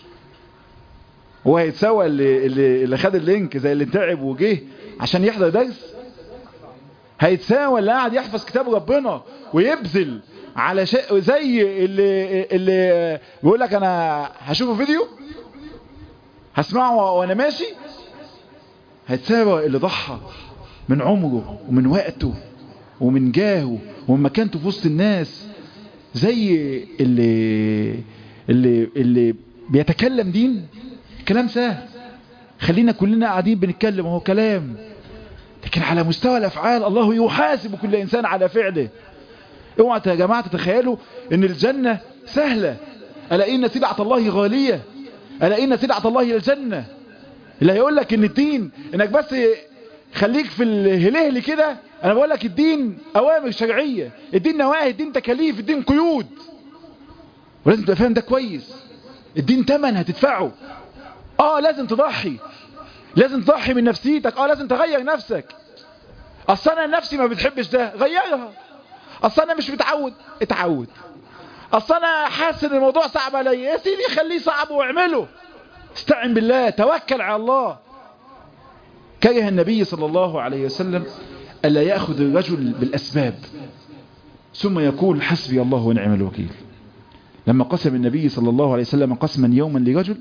S2: هو هيتسوى اللي, اللي, اللي خد اللينك زي اللي تعب وجه عشان يحضر درس هيتساوى اللي قاعد يحفظ كتاب ربنا ويبذل على شيء زي اللي اللي بيقول لك انا هشوفه فيديو هسمعه وانا ماشي هيتساوى اللي ضحى من عمره ومن وقته ومن جاهه ومن مكانته في وسط الناس زي اللي اللي اللي بيتكلم دين كلام سهل خلينا كلنا قاعدين بنتكلم وهو كلام لكن على مستوى الافعال الله يحاسب كل انسان على فعله اوعى يا جماعه تتخيلوا ان الجنه سهله الا ان سلعه الله غاليه الا ان سلعه الله الجنه اللي هيقول لك ان الدين انك بس خليك في الهلهلي كده انا بقول لك الدين اوامر شرعيه الدين نواهي الدين تكاليف الدين قيود ولازم تبقى فاهم ده كويس الدين تمن هتدفعه اه لازم تضحي لازم تضحي من نفسيتك اه لازم تغير نفسك اصل انا نفسي ما بتحبش ده غيرها اصل انا مش متعود اتعود اصل انا حاسس ان الموضوع صعب عليا يا سيدي خليه صعب واعمله استعن بالله توكل على الله كره النبي صلى الله عليه وسلم ألا يأخذ الرجل بالأسباب ثم يقول حسبي الله ونعم الوكيل لما قسم النبي صلى الله عليه وسلم قسما يوما لرجل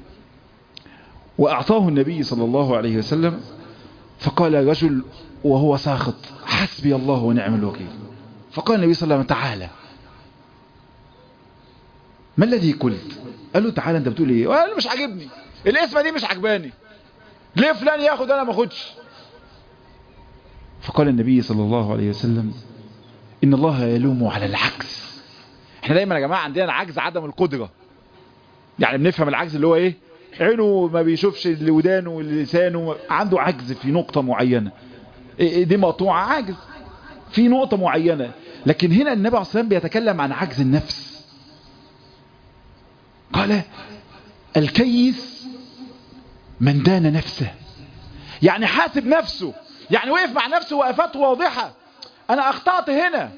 S2: وأعطاه النبي صلى الله عليه وسلم فقال الرجل وهو ساخط حسبي الله ونعم الوكيل فقال النبي صلى الله عليه وسلم تعالى ما الذي قلت قال له تعالى انت بتقول ايه قال مش عاجبني الاسم دي مش عجباني ليه فلان ياخد انا ما اخدش فقال النبي صلى الله عليه وسلم ان الله يلوم على العكس احنا دايما يا جماعه عندنا العجز عدم القدره يعني بنفهم العجز اللي هو ايه عينه ما بيشوفش اللي ودانه ولسانه عنده عجز في نقطة معينة دي مقطوعة عجز في نقطة معينة لكن هنا النبي عليه الصلاة والسلام بيتكلم عن عجز النفس قال الكيس من دان نفسه يعني حاسب نفسه يعني وقف مع نفسه وقفات واضحة انا اخطأت هنا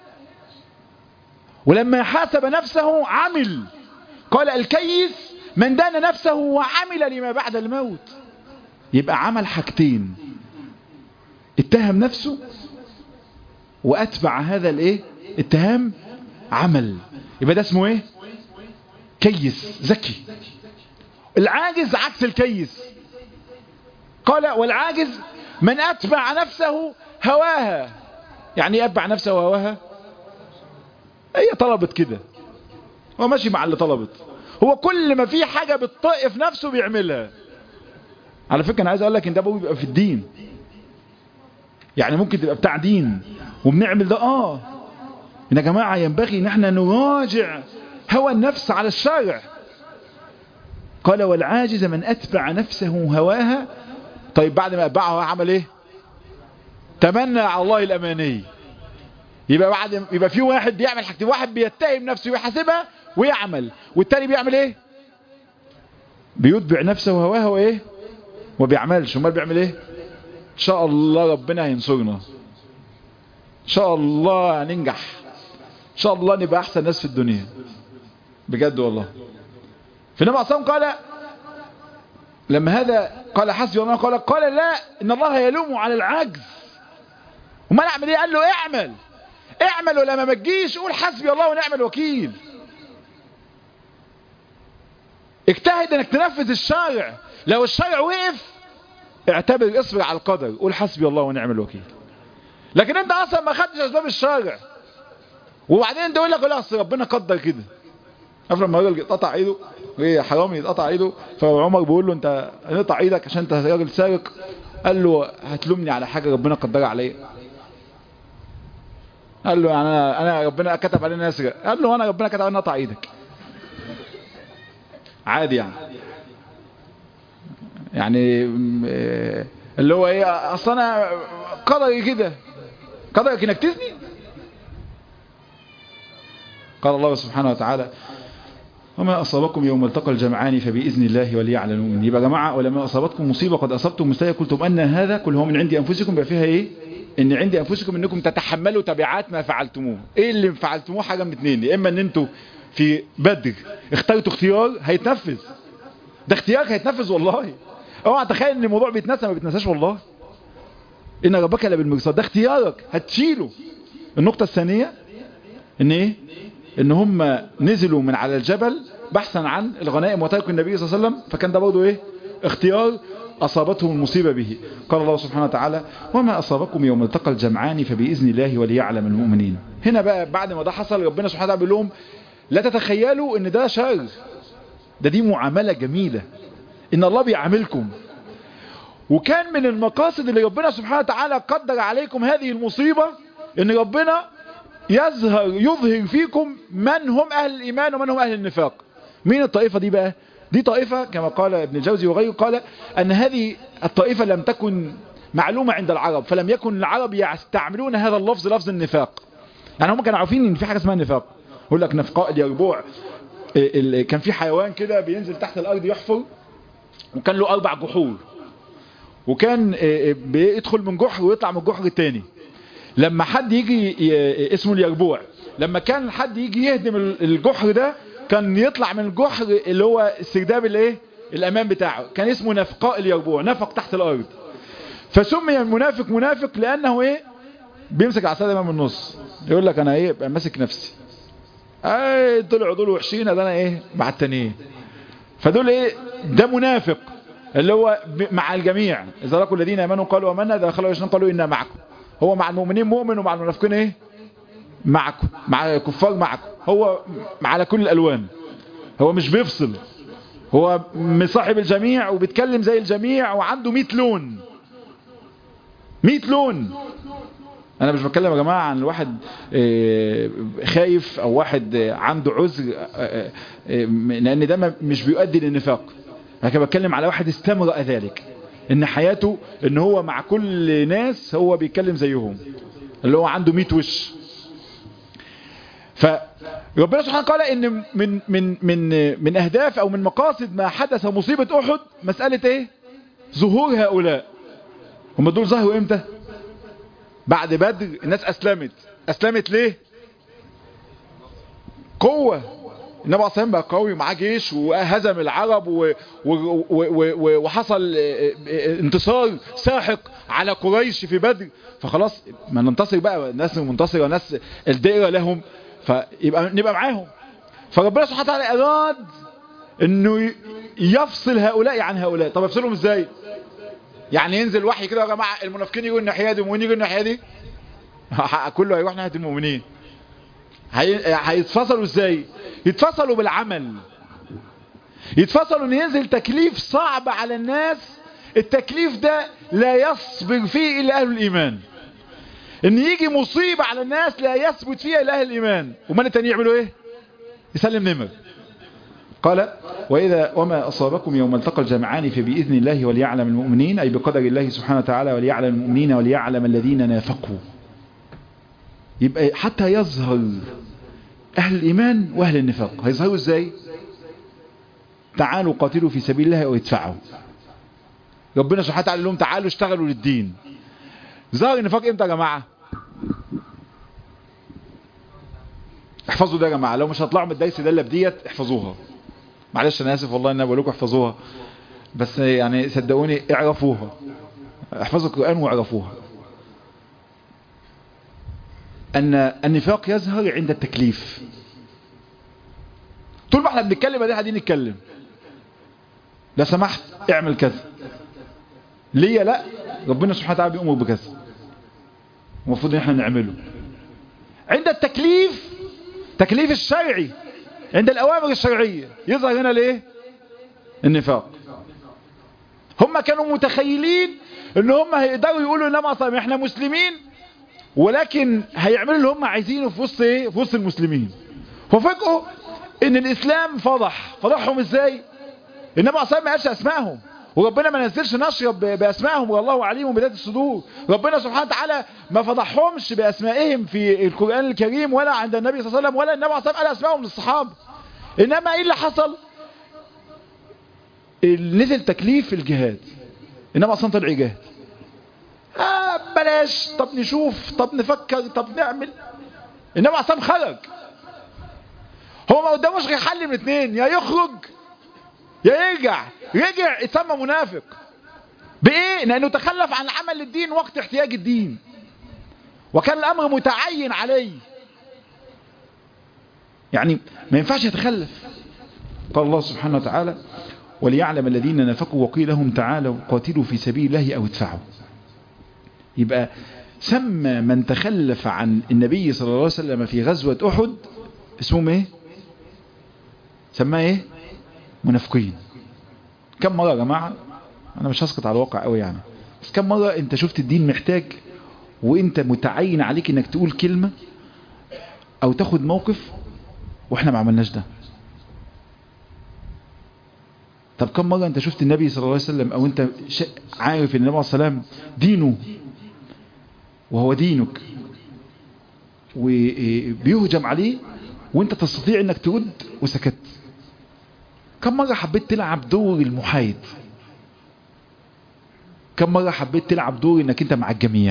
S2: ولما حاسب نفسه عمل قال الكيس من دان نفسه وعمل لما بعد الموت يبقى عمل حاجتين اتهم نفسه واتبع هذا الايه اتهام عمل يبقى ده اسمه ايه كيس ذكي العاجز عكس الكيس قال والعاجز من اتبع نفسه هواها يعني اتبع نفسه هواها هي طلبت كده هو ماشي مع اللي طلبت هو كل ما في حاجة بتطق في نفسه بيعملها على فكرة انا عايز اقول لك ان ده بيبقى في الدين يعني ممكن تبقى بتاع دين وبنعمل ده اه ان يا جماعة ينبغي ان احنا نراجع هوى النفس على الشارع قال والعاجز من اتبع نفسه هواها طيب بعد ما اتبعها عمل ايه تمنى على الله الاماني يبقى بعد يبقى في واحد بيعمل حاجتين واحد بيتهم نفسه ويحاسبها ويعمل والتاني بيعمل ايه بيتبع نفسه وهواها وايه وبيعملش امال بيعمل ايه ان شاء الله ربنا هينصرنا ان شاء الله هننجح ان شاء الله نبقى احسن ناس في الدنيا بجد والله فالنبي عليه قال لما هذا قال حسبي الله قال قال لا ان الله يلوم على العجز وما اعمل ايه قال له اعمل اعمل ولما ما تجيش قول حسبي الله ونعم الوكيل اجتهد انك تنفذ الشارع لو الشارع وقف اعتبر اصبر على القدر قول حسبي الله ونعم الوكيل لكن انت اصلا ما خدتش اسباب الشارع وبعدين انت يقول لك لا اصل ربنا قدر كده عارف لما الراجل اتقطع ايده ايه حرامي يتقطع ايده فعمر بيقول له انت هنقطع ايدك عشان انت راجل سارق قال له هتلومني على حاجه ربنا قدرها عليا قال له يعني انا انا ربنا كتب علينا اسرق قال له انا ربنا كتب علينا اقطع ايدك عادي يعني يعني اللي هو ايه اصل انا قدري كده قدرك انك تزني قال الله سبحانه وتعالى وما أصابكم يوم التقى الجمعان فبإذن الله وليعلم المؤمنين يبقى يا جماعة ولما أصابتكم مصيبة قد أصبتم مستيا قلتم أن هذا كل هو من عند أنفسكم بقى فيها إيه إن عند أنفسكم إنكم تتحملوا تبعات ما فعلتموه إيه اللي فعلتموه حاجة من اتنين يا إما إن أنتوا في بدر اخترتوا اختيار هيتنفذ ده اختيار هيتنفذ والله اوعى تخيل ان الموضوع بيتنسى ما بيتنساش والله ان ربك لبالمرصاد ده اختيارك هتشيله النقطة الثانية ان ايه ان هم نزلوا من على الجبل بحثا عن الغنائم وتركوا النبي صلى الله عليه وسلم فكان ده برضه ايه اختيار اصابتهم المصيبة به قال الله سبحانه وتعالى وما اصابكم يوم التقى الجمعان فباذن الله وليعلم المؤمنين هنا بقى بعد ما ده حصل ربنا سبحانه وتعالى بيقول لهم لا تتخيلوا ان ده شر ده دي معاملة جميلة ان الله بيعاملكم وكان من المقاصد اللي ربنا سبحانه وتعالى قدر عليكم هذه المصيبة ان ربنا يظهر يظهر فيكم من هم اهل الايمان ومن هم اهل النفاق مين الطائفة دي بقى دي طائفة كما قال ابن الجوزي وغيره قال ان هذه الطائفة لم تكن معلومة عند العرب فلم يكن العرب يستعملون هذا اللفظ لفظ النفاق يعني هم كانوا عارفين ان في حاجة اسمها النفاق يقول لك نفقاء اليربوع كان في حيوان كده بينزل تحت الارض يحفر وكان له اربع جحور وكان بيدخل من جحر ويطلع من الجحر التاني لما حد يجي اسمه اليربوع لما كان حد يجي يهدم الجحر ده كان يطلع من الجحر اللي هو السرداب اللي ايه الامام بتاعه كان اسمه نفقاء اليربوع نفق تحت الارض فسمي المنافق منافق لانه ايه بيمسك العصايه دايما من النص يقول لك انا ايه ماسك نفسي اي طلعوا دول وحشين ده انا ايه مع التانيين فدول ايه ده منافق اللي هو مع الجميع اذا لقوا الذين امنوا قالوا امنا اذا دخلوا يشنون قالوا انا معكم هو مع المؤمنين مؤمن ومع المنافقين ايه معكم مع الكفار معكم هو على كل الالوان هو مش بيفصل هو مصاحب الجميع وبيتكلم زي الجميع وعنده 100 لون 100 لون انا مش بتكلم يا جماعة عن واحد خايف او واحد عنده عذر لان ده مش بيؤدي للنفاق لكن بتكلم على واحد استمرأ ذلك ان حياته ان هو مع كل ناس هو بيتكلم زيهم اللي هو عنده 100 وش فربنا سبحانه قال ان من من من من اهداف او من مقاصد ما حدث مصيبة احد مسألة ايه ظهور هؤلاء هم دول ظهروا امتى بعد بدر الناس اسلمت اسلمت ليه قوة النبي عليه بقى قوي معاه جيش وهزم العرب و... و... و... وحصل انتصار ساحق على قريش في بدر فخلاص ما ننتصر بقى ناس منتصرة ناس الدائرة لهم فيبقى نبقى معاهم فربنا سبحانه وتعالى اراد انه يفصل هؤلاء عن هؤلاء طب يفصلهم ازاي يعني ينزل وحي كده يا جماعه المنافقين يجوا الناحيه دي والمؤمنين يجوا الناحيه دي كله هيروح ناحيه المؤمنين هيتفصلوا ازاي يتفصلوا بالعمل يتفصلوا ان ينزل تكليف صعب على الناس التكليف ده لا يصبر فيه الا اهل الايمان ان يجي مصيبة على الناس لا يثبت فيها الا اهل الايمان ومن التاني يعملوا ايه يسلم نمر قال وإذا وما أصابكم يوم التقى الجمعان فبإذن الله وليعلم المؤمنين أي بقدر الله سبحانه وتعالى وليعلم المؤمنين وليعلم الذين نافقوا يبقى حتى يظهر أهل الإيمان وأهل النفاق هيظهروا إزاي تعالوا قاتلوا في سبيل الله ويدفعوا ربنا سبحانه وتعالى لهم تعالوا اشتغلوا للدين ظهر النفاق امتى يا جماعة احفظوا ده يا جماعة لو مش هطلعوا من الدرس ده الا بديت احفظوها معلش انا اسف والله ان انا بقول لكم احفظوها بس يعني صدقوني اعرفوها احفظوا القرآن واعرفوها ان النفاق يظهر عند التكليف طول ما احنا بنتكلم ادي قاعدين نتكلم لا سمحت اعمل كذا ليه لا ربنا سبحانه وتعالى بيأمر بكذا المفروض ان احنا نعمله عند التكليف تكليف الشرعي عند الأوامر الشرعية يظهر هنا ليه النفاق هم كانوا متخيلين ان هم هيقدروا يقولوا انما اصلا احنا مسلمين ولكن هيعملوا اللي هم عايزينه في وسط ايه في وسط المسلمين ففجأوا ان الاسلام فضح فضحهم ازاي انما اصلا ما قالش اسمائهم وربنا ما نزلش نشر باسمائهم والله عليم بذات الصدور ربنا سبحانه وتعالى ما فضحهمش باسمائهم في القرآن الكريم ولا عند النبي صلى الله عليه وسلم ولا النبي صلى الله عليه وسلم قال اسمائهم للصحابه انما ايه اللي حصل نزل تكليف الجهاد انما اصلا طلع جهاد آه بلاش طب نشوف طب نفكر طب نعمل انما اصلا خرج هو ما قداموش غير حل من اتنين يا يخرج يا يرجع رجع اتسمى منافق بايه لانه تخلف عن عمل الدين وقت احتياج الدين وكان الامر متعين عليه يعني ما ينفعش يتخلف قال الله سبحانه وتعالى وليعلم الذين نفقوا وقيل لهم تعالوا قاتلوا في سبيل الله او ادفعوا يبقى سمى من تخلف عن النبي صلى الله عليه وسلم في غزوة احد اسمهم ايه سماه ايه منافقين كم مرة يا جماعة انا مش هسقط على الواقع قوي يعني بس كم مرة انت شفت الدين محتاج وانت متعين عليك انك تقول كلمة او تاخد موقف واحنا ما عملناش ده طب كم مرة انت شفت النبي صلى الله عليه وسلم او انت عارف ان النبي صلى الله عليه وسلم دينه وهو دينك وبيهجم عليه وانت تستطيع انك ترد وسكت كم مرة حبيت تلعب دور المحايد كم مرة حبيت تلعب دور انك انت مع الجميع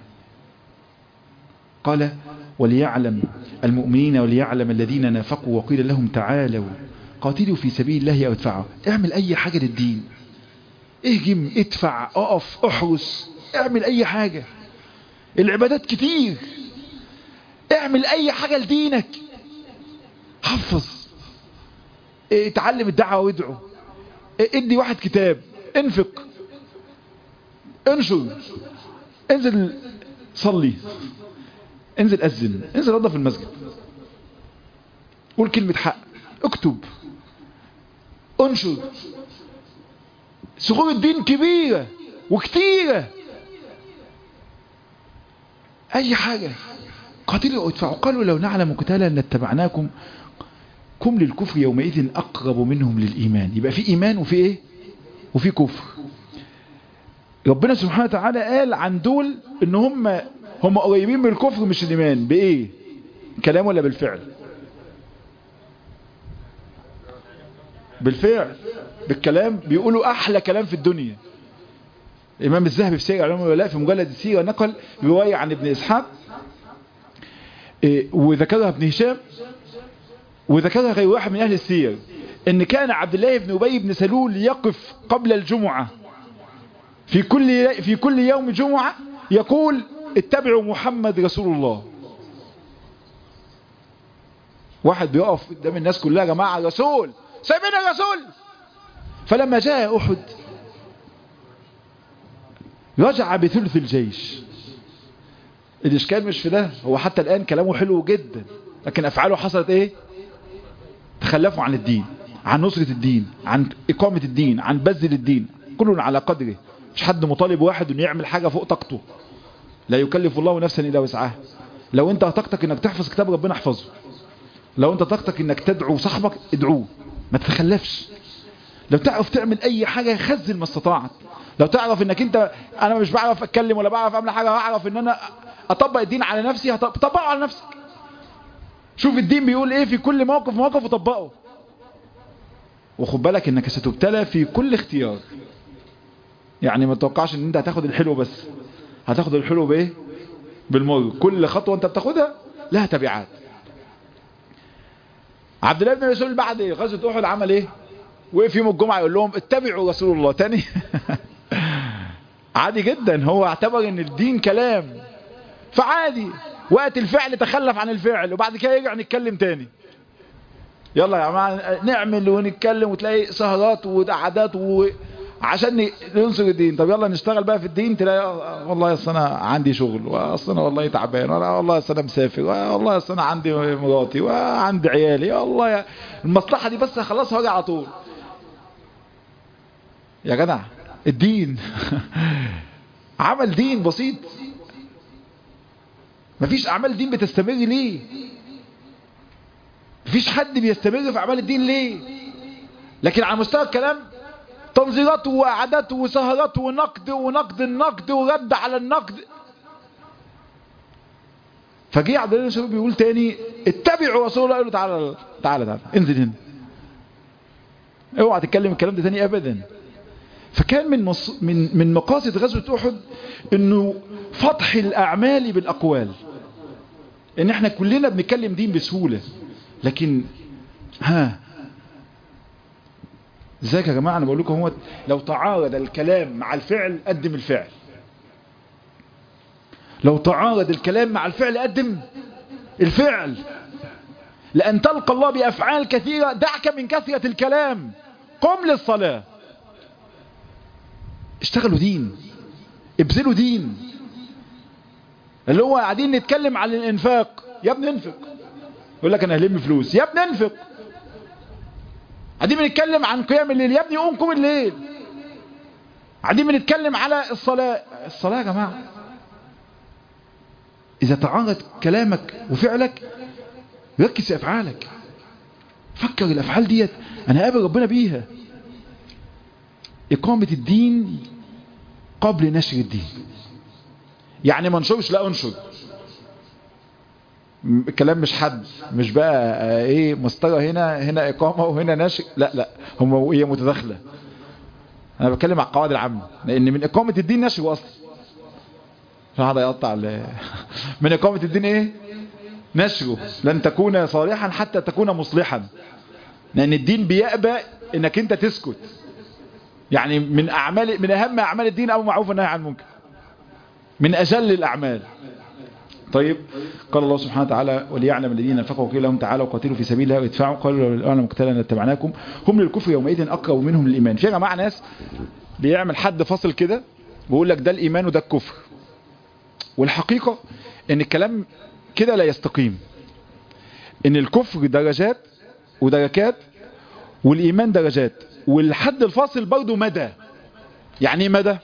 S2: قال وليعلم المؤمنين وليعلم الذين نافقوا وقيل لهم تعالوا قاتلوا في سبيل الله او ادفعوا اعمل اي حاجة للدين اهجم ادفع اقف احرس اعمل اي حاجة العبادات كتير اعمل اي حاجة لدينك حفظ اتعلم الدعوة وادعو ادي واحد كتاب انفق انشر انزل صلي انزل اذن انزل نظف المسجد قول كلمة حق اكتب انشر صغور الدين كبيرة وكتيرة اي حاجة قاتلوا وادفعوا قالوا لو نعلم قتالا لاتبعناكم كم للكفر يومئذ اقرب منهم للايمان يبقى في ايمان وفي ايه وفي كفر ربنا سبحانه وتعالى قال عن دول ان هم هم قريبين من الكفر مش الايمان بايه كلام ولا بالفعل بالفعل بالكلام بيقولوا احلى كلام في الدنيا الامام الذهبي في سير علوم الولاء في مجلد السيره نقل روايه عن ابن اسحاق وذكرها ابن هشام وذكرها غير واحد من اهل السير ان كان عبد الله بن ابي بن سلول يقف قبل الجمعه في كل في كل يوم جمعه يقول اتبعوا محمد رسول الله واحد بيقف قدام الناس كلها يا جماعة رسول سايبين الرسول فلما جاء أحد رجع بثلث الجيش الإشكال مش في ده هو حتى الآن كلامه حلو جدا لكن أفعاله حصلت إيه تخلفوا عن الدين عن نصرة الدين عن إقامة الدين عن بذل الدين كل على قدره مش حد مطالب واحد انه يعمل حاجة فوق طاقته لا يكلف الله نفسا إلا وسعها لو انت طاقتك انك تحفظ كتاب ربنا احفظه لو انت طاقتك انك تدعو صاحبك ادعوه ما تتخلفش لو تعرف تعمل اي حاجة خزن ما استطاعت لو تعرف انك انت انا مش بعرف اتكلم ولا بعرف اعمل حاجة هعرف ان انا اطبق الدين على نفسي هطبقه على نفسك شوف الدين بيقول ايه في كل موقف موقف وطبقه وخد بالك انك ستبتلى في كل اختيار يعني ما تتوقعش ان انت هتاخد الحلو بس هتاخد الحلو بايه بالمر كل خطوة انت بتاخدها لها تبعات عبد الله بن مسعود بعد غزوة احد عمل ايه وقف يوم الجمعة يقول لهم اتبعوا رسول الله تاني عادي جدا هو اعتبر ان الدين كلام فعادي وقت الفعل تخلف عن الفعل وبعد كده يرجع نتكلم تاني يلا يا جماعه نعمل ونتكلم وتلاقي سهرات وقعدات وعشان ننصر الدين طب يلا نشتغل بقى في الدين تلاقي والله اصل انا عندي شغل واصل انا والله تعبان ولا والله اصل انا مسافر والله اصل انا عندي مراتي وعندي عيالي والله يا المصلحه دي بس هخلصها واجي على طول يا جدع الدين عمل دين بسيط مفيش اعمال دين بتستمر ليه مفيش حد بيستمر في اعمال الدين ليه لكن على مستوى الكلام تنظيرات وقعدات وسهرات ونقد ونقد النقد ورد على النقد فجي عبد الله بن بيقول تاني اتبعوا رسول الله قال له تعالى تعالى تعالى انزل هنا اوعى تتكلم الكلام ده تاني ابدا فكان من مص... من من مقاصد غزوه احد انه فتح الاعمال بالاقوال ان احنا كلنا بنتكلم دين بسهوله لكن ها ازيك يا جماعه انا بقول لكم هو لو تعارض الكلام مع الفعل قدم الفعل لو تعارض الكلام مع الفعل قدم الفعل لأن تلقى الله بأفعال كثيرة دعك من كثرة الكلام قم للصلاة اشتغلوا دين ابذلوا دين اللي هو قاعدين نتكلم عن الانفاق يا ابني انفق يقول لك انا هلم فلوس يا ابني انفق قاعدين بنتكلم عن قيام الليل يا ابني قوم قوم الليل قاعدين بنتكلم على الصلاة الصلاة يا جماعة إذا تعارض كلامك وفعلك ركز في أفعالك فكر الأفعال ديت أنا قابل ربنا بيها إقامة الدين قبل نشر الدين يعني ما انشرش لا انشر الكلام مش حد مش بقى ايه مسطرة هنا هنا اقامة وهنا نشر لا لا هم هي متداخلة انا بتكلم على القواعد العامة لان من اقامة الدين نشر اصلا هذا يقطع من اقامة الدين ايه نشره لن تكون صالحا حتى تكون مصلحا لان الدين بيأبى انك انت تسكت يعني من اعمال من اهم اعمال الدين امر معروف والنهي عن المنكر من اجل الاعمال طيب قال الله سبحانه وتعالى وليعلم الذين انفقوا قيل لهم تعالوا قاتلوا في سبيل الله وادفعوا قالوا لو اعلم قتالا لاتبعناكم هم للكفر يومئذ اقرب منهم للايمان في يا جماعه ناس بيعمل حد فاصل كده بيقول لك ده الايمان وده الكفر والحقيقه ان الكلام كده لا يستقيم ان الكفر درجات ودركات والايمان درجات والحد الفاصل برضه مدى يعني ايه مدى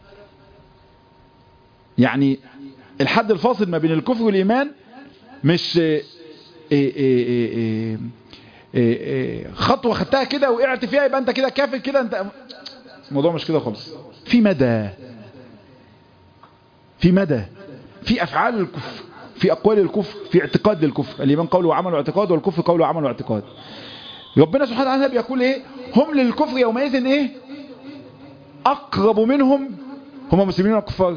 S2: يعني الحد الفاصل ما بين الكفر والإيمان مش إيه إيه إيه إيه خطوة خدتها كده وقعت فيها يبقى انت كده كافر كده انت الموضوع مش كده خالص في مدى في مدى في أفعال الكفر في أقوال الكفر في اعتقاد للكفر الإيمان قول وعمل واعتقاد والكفر قول وعمل واعتقاد ربنا سبحانه وتعالى بيقول ايه هم للكفر يومئذ ايه أقرب منهم هم مسلمين ولا كفار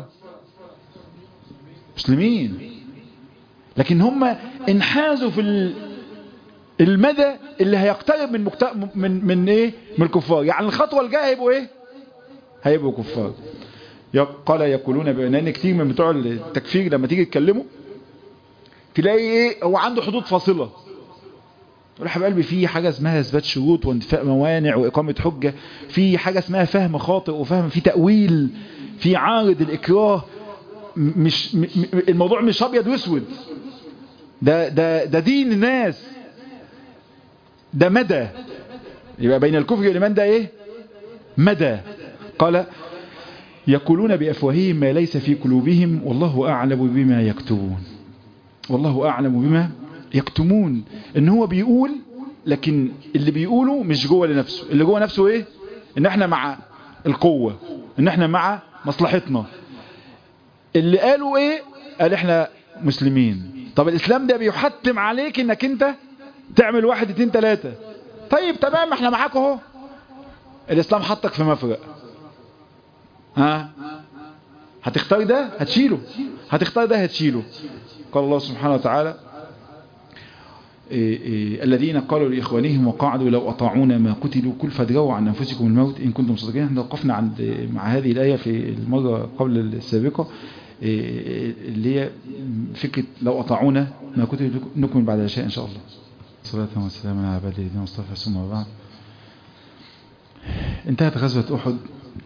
S2: مسلمين لكن هم انحازوا في المدى اللي هيقترب من مكت... من من ايه من الكفار يعني الخطوه الجايه هيبقوا ايه هيبقوا كفار قال يقولون بان كتير من بتوع التكفير لما تيجي تكلمه تلاقي ايه هو عنده حدود فاصله يا حبيب قلبي في حاجة اسمها اثبات شروط وانتفاء موانع وإقامة حجة في حاجة اسمها فهم خاطئ وفهم في تأويل في عارض الإكراه مش م- م- الموضوع مش أبيض واسود ده ده ده دين الناس ده مدى يبقى بين الكفر والإيمان ده إيه مدى قال يقولون بأفواههم ما ليس في قلوبهم والله أعلم بما يكتبون والله أعلم بما يكتمون ان هو بيقول لكن اللي بيقوله مش جوه لنفسه اللي جوه نفسه ايه ان احنا مع القوة ان احنا مع مصلحتنا اللي قالوا ايه قال احنا مسلمين طب الاسلام ده بيحتم عليك انك انت تعمل واحد اتنين تلاتة طيب تمام احنا معاك اهو الاسلام حطك في مفرق ها هتختار ده هتشيله هتختار ده هتشيله قال الله سبحانه وتعالى إيه إيه الذين قالوا لإخوانهم وقعدوا لو أطاعونا ما قتلوا كل فادروا عن أنفسكم الموت إن كنتم صادقين احنا وقفنا عند مع هذه الآية في المرة قبل السابقة إيه اللي هي فكرة لو أطاعونا ما قتلوا نكمل بعد العشاء إن شاء الله صلاة وسلام على عباد الذين مصطفى ثم بعد انتهت غزوة أحد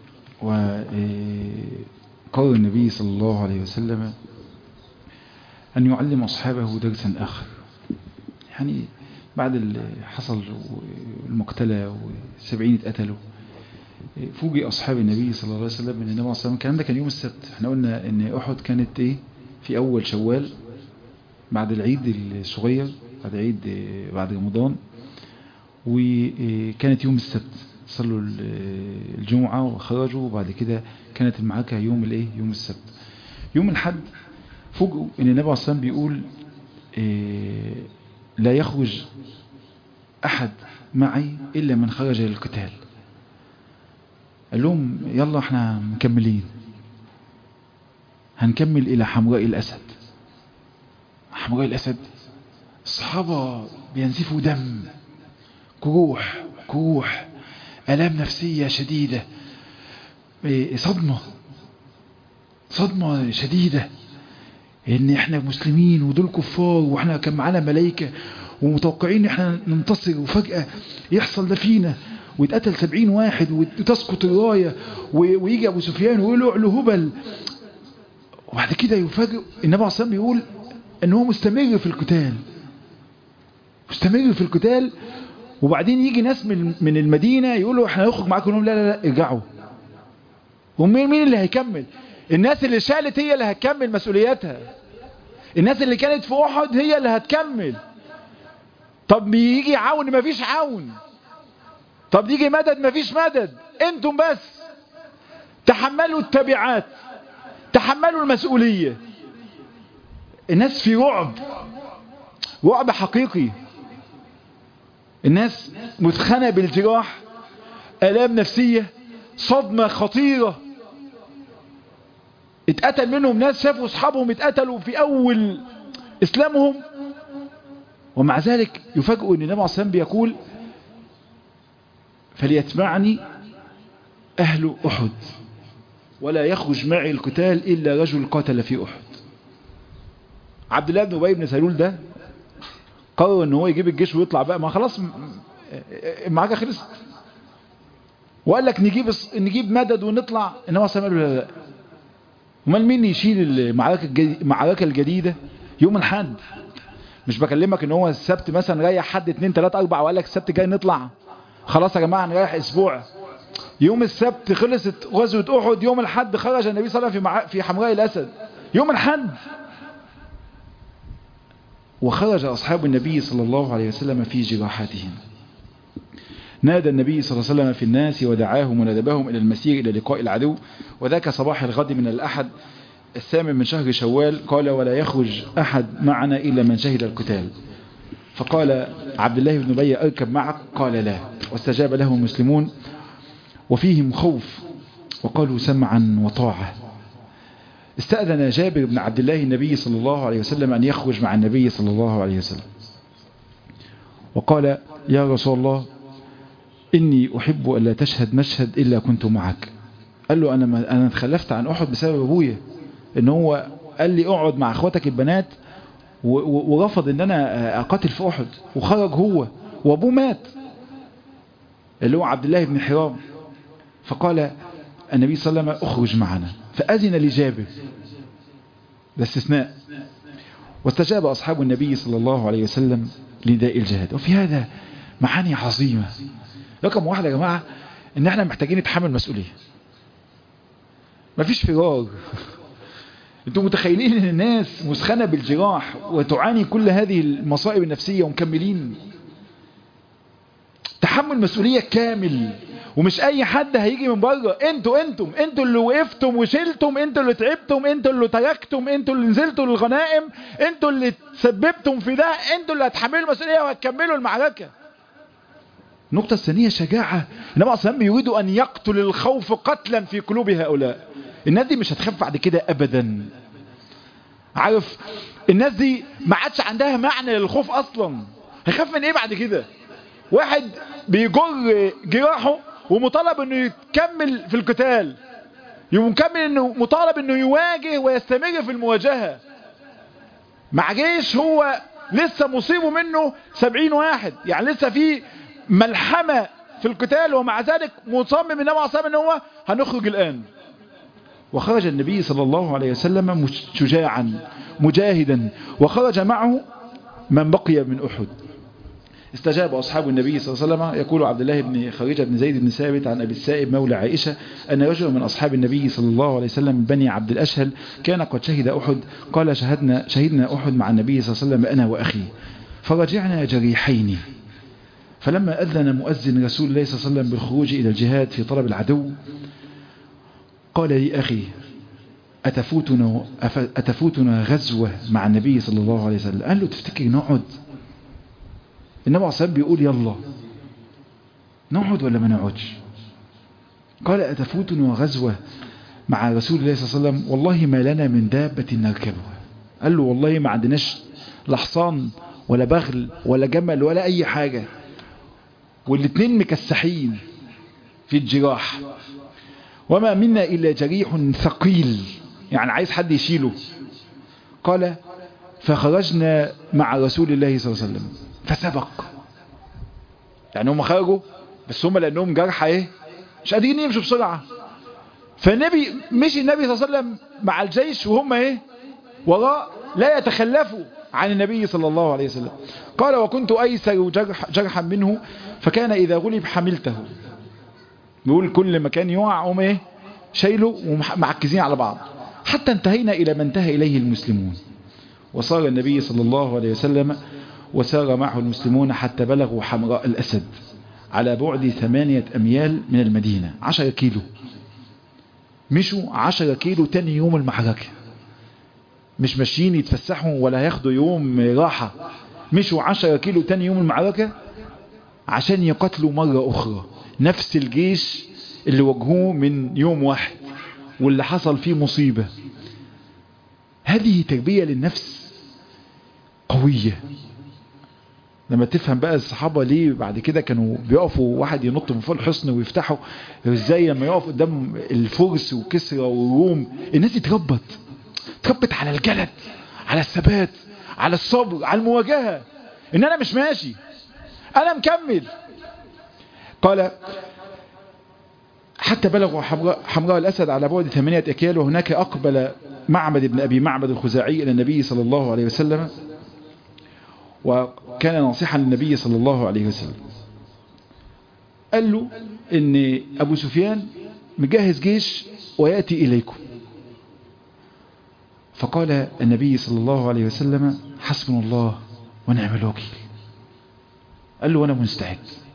S2: وقال النبي صلى الله عليه وسلم أن يعلم أصحابه درسا آخر يعني بعد اللي حصل المقتلة والسبعين اتقتلوا فوجئ أصحاب النبي صلى الله عليه وسلم من النبي صلى الله عليه وسلم الكلام ده كان يوم السبت احنا قلنا ان أحد كانت ايه في أول شوال بعد العيد الصغير بعد عيد بعد رمضان وكانت يوم السبت صلوا الجمعة وخرجوا وبعد كده كانت المعركة يوم الايه يوم السبت يوم الحد فوجئوا ان النبي عليه الصلاة بيقول إيه لا يخرج أحد معي إلا من خرج للقتال قال لهم يلا احنا مكملين هنكمل إلى حمراء الأسد حمراء الأسد الصحابة بينزفوا دم جروح جروح ألام نفسية شديدة صدمة صدمة شديدة ان احنا مسلمين ودول كفار واحنا كان معانا ملائكة ومتوقعين ان احنا ننتصر وفجأة يحصل ده فينا ويتقتل سبعين واحد وتسقط الراية ويجي ابو سفيان ويقول له اعلو هبل وبعد كده يفاجئ النبي عليه الصلاة بيقول ان هو مستمر في القتال مستمر في القتال وبعدين يجي ناس من من المدينة يقولوا احنا هنخرج معاكم لا لا لا ارجعوا ومين مين اللي هيكمل الناس اللي شالت هي اللي هتكمل مسؤولياتها الناس اللي كانت في احد هي اللي هتكمل طب يجي عون مفيش عون طب يجي مدد مفيش مدد انتم بس تحملوا التبعات تحملوا المسؤولية الناس في رعب رعب حقيقي الناس متخنة بالجراح آلام نفسية صدمة خطيرة اتقتل منهم ناس شافوا اصحابهم اتقتلوا في اول اسلامهم ومع ذلك يفاجئوا ان النبي عليه الصلاه بيقول فليتبعني اهل احد ولا يخرج معي القتال الا رجل قاتل في احد عبد الله بن ابي بن سلول ده قرر ان هو يجيب الجيش ويطلع بقى ما خلاص المعركه خلصت وقال لك نجيب نجيب مدد ونطلع انما عليه الصلاه لا لا امال مين يشيل المعركة المعركة الجديدة يوم الحد مش بكلمك ان هو السبت مثلا ريح حد اتنين تلاتة اربع وقال لك السبت جاي نطلع خلاص يا جماعة نريح اسبوع يوم السبت خلصت غزوة احد يوم الحد خرج النبي صلى الله عليه وسلم في حمراء الاسد يوم الحد وخرج اصحاب النبي صلى الله عليه وسلم في جراحاتهم نادى النبي صلى الله عليه وسلم في الناس ودعاهم وندبهم إلى المسير إلى لقاء العدو وذاك صباح الغد من الأحد الثامن من شهر شوال قال ولا يخرج أحد معنا إلا من شهد القتال فقال عبد الله بن أبي أركب معك قال لا واستجاب له المسلمون وفيهم خوف وقالوا سمعا وطاعة استأذن جابر بن عبد الله النبي صلى الله عليه وسلم أن يخرج مع النبي صلى الله عليه وسلم وقال يا رسول الله إني أحب ألا تشهد مشهد إلا كنت معك قال له أنا, ما أنا تخلفت عن أحد بسبب أبويا إن هو قال لي اقعد مع أخواتك البنات ورفض إن أنا أقاتل في أحد وخرج هو وابوه مات اللي هو عبد الله بن حرام فقال النبي صلى الله عليه وسلم اخرج معنا فأذن لجابر ده استثناء واستجاب أصحاب النبي صلى الله عليه وسلم لنداء الجهاد وفي هذا معاني عظيمة رقم واحد يا جماعة ان احنا محتاجين نتحمل مسؤولية مفيش فرار انتم متخيلين ان الناس مسخنة بالجراح وتعاني كل هذه المصائب النفسية ومكملين تحمل مسؤولية كامل ومش اي حد هيجي من بره انتوا انتم انتوا اللي وقفتم وشلتم انتوا اللي تعبتم انتوا اللي تركتم انتوا اللي نزلتوا للغنائم انتوا اللي تسببتم في ده انتوا اللي هتحملوا المسؤولية وهتكملوا المعركة النقطة الثانية شجاعة النبي صلى الله يريد أن يقتل الخوف قتلا في قلوب هؤلاء الناس دي مش هتخاف بعد كده أبدا عارف الناس دي ما عادش عندها معنى للخوف أصلا هيخاف من إيه بعد كده واحد بيجر جراحه ومطالب انه يكمل في القتال مكمل انه مطالب انه يواجه ويستمر في المواجهة مع جيش هو لسه مصيبه منه سبعين واحد يعني لسه في ملحمة في القتال ومع ذلك مصمم النبي عليه الصلاة ان هو هنخرج الآن وخرج النبي صلى الله عليه وسلم شجاعا مجاهدا وخرج معه من بقي من أحد استجاب أصحاب النبي صلى الله عليه وسلم يقول عبد الله بن خريجة بن زيد بن ثابت عن أبي السائب مولى عائشة أن رجل من أصحاب النبي صلى الله عليه وسلم من بني عبد الأشهل كان قد شهد أحد قال شهدنا, شهدنا أحد مع النبي صلى الله عليه وسلم أنا وأخي فرجعنا جريحين فلما أذن مؤذن رسول الله صلى الله عليه وسلم بالخروج إلى الجهاد في طلب العدو قال لي أخي أتفوتنا, أتفوتنا غزوة مع النبي صلى الله عليه وسلم قال له تفتكر نقعد النبي عليه الصلاة بيقول يلا نقعد ولا ما نقعدش قال أتفوتنا غزوة مع رسول الله صلى الله عليه وسلم والله ما لنا من دابة نركبها قال له والله ما عندناش لا حصان ولا بغل ولا جمل ولا أي حاجة والاتنين مكسحين في الجراح وما منا إلا جريح ثقيل يعني عايز حد يشيله قال فخرجنا مع رسول الله صلى الله عليه وسلم فسبق يعني هم خرجوا بس هم لأنهم جرحى ايه مش قادرين يمشوا بسرعة فالنبي مشي النبي صلى الله عليه وسلم مع الجيش وهم ايه وراء لا يتخلفوا عن النبي صلى الله عليه وسلم قال وكنت أيسر جرح جرحا منه فكان إذا غلب حملته بيقول كل ما كان يقع قوم ايه شايله ومعكزين على بعض حتى انتهينا إلى ما انتهى إليه المسلمون وصار النبي صلى الله عليه وسلم وسار معه المسلمون حتى بلغوا حمراء الأسد على بعد ثمانية أميال من المدينة عشر كيلو مشوا عشر كيلو تاني يوم المعركة مش ماشيين يتفسحوا ولا ياخدوا يوم راحة مشوا عشر كيلو تاني يوم المعركة عشان يقتلوا مرة أخرى نفس الجيش اللي واجهوه من يوم واحد واللي حصل فيه مصيبة هذه تربية للنفس قوية لما تفهم بقى الصحابة ليه بعد كده كانوا بيقفوا واحد ينط من فوق الحصن ويفتحوا ازاي لما يقف قدام الفرس وكسرى والروم الناس اتربت اتربت على الجلد على الثبات على الصبر على المواجهة ان انا مش ماشي انا مكمل قال حتى بلغوا حمراء, حمراء الأسد على بعد ثمانية أكيال وهناك أقبل معبد ابن أبي معبد الخزاعي إلى النبي صلى الله عليه وسلم وكان ناصحا للنبي صلى الله عليه وسلم قال له ان أبو سفيان مجهز جيش ويأتي إليكم فقال النبي صلى الله عليه وسلم حسبنا الله ونعم الوكيل قال له وانا مستعد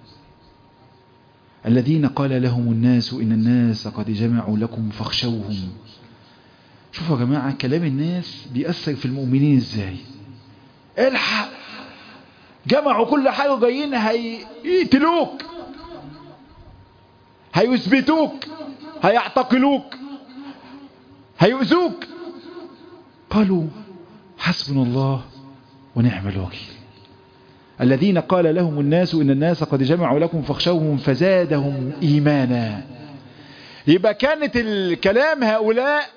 S2: الذين قال لهم الناس إن الناس قد جمعوا لكم فاخشوهم شوفوا يا جماعة كلام الناس بيأثر في المؤمنين ازاي الحق جمعوا كل حاجة جايين هيقتلوك هيثبتوك هيعتقلوك هيؤذوك قالوا حسبنا الله ونعم الوكيل الذين قال لهم الناس إن الناس قد جمعوا لكم فاخشوهم فزادهم إيمانا يبقى كانت الكلام هؤلاء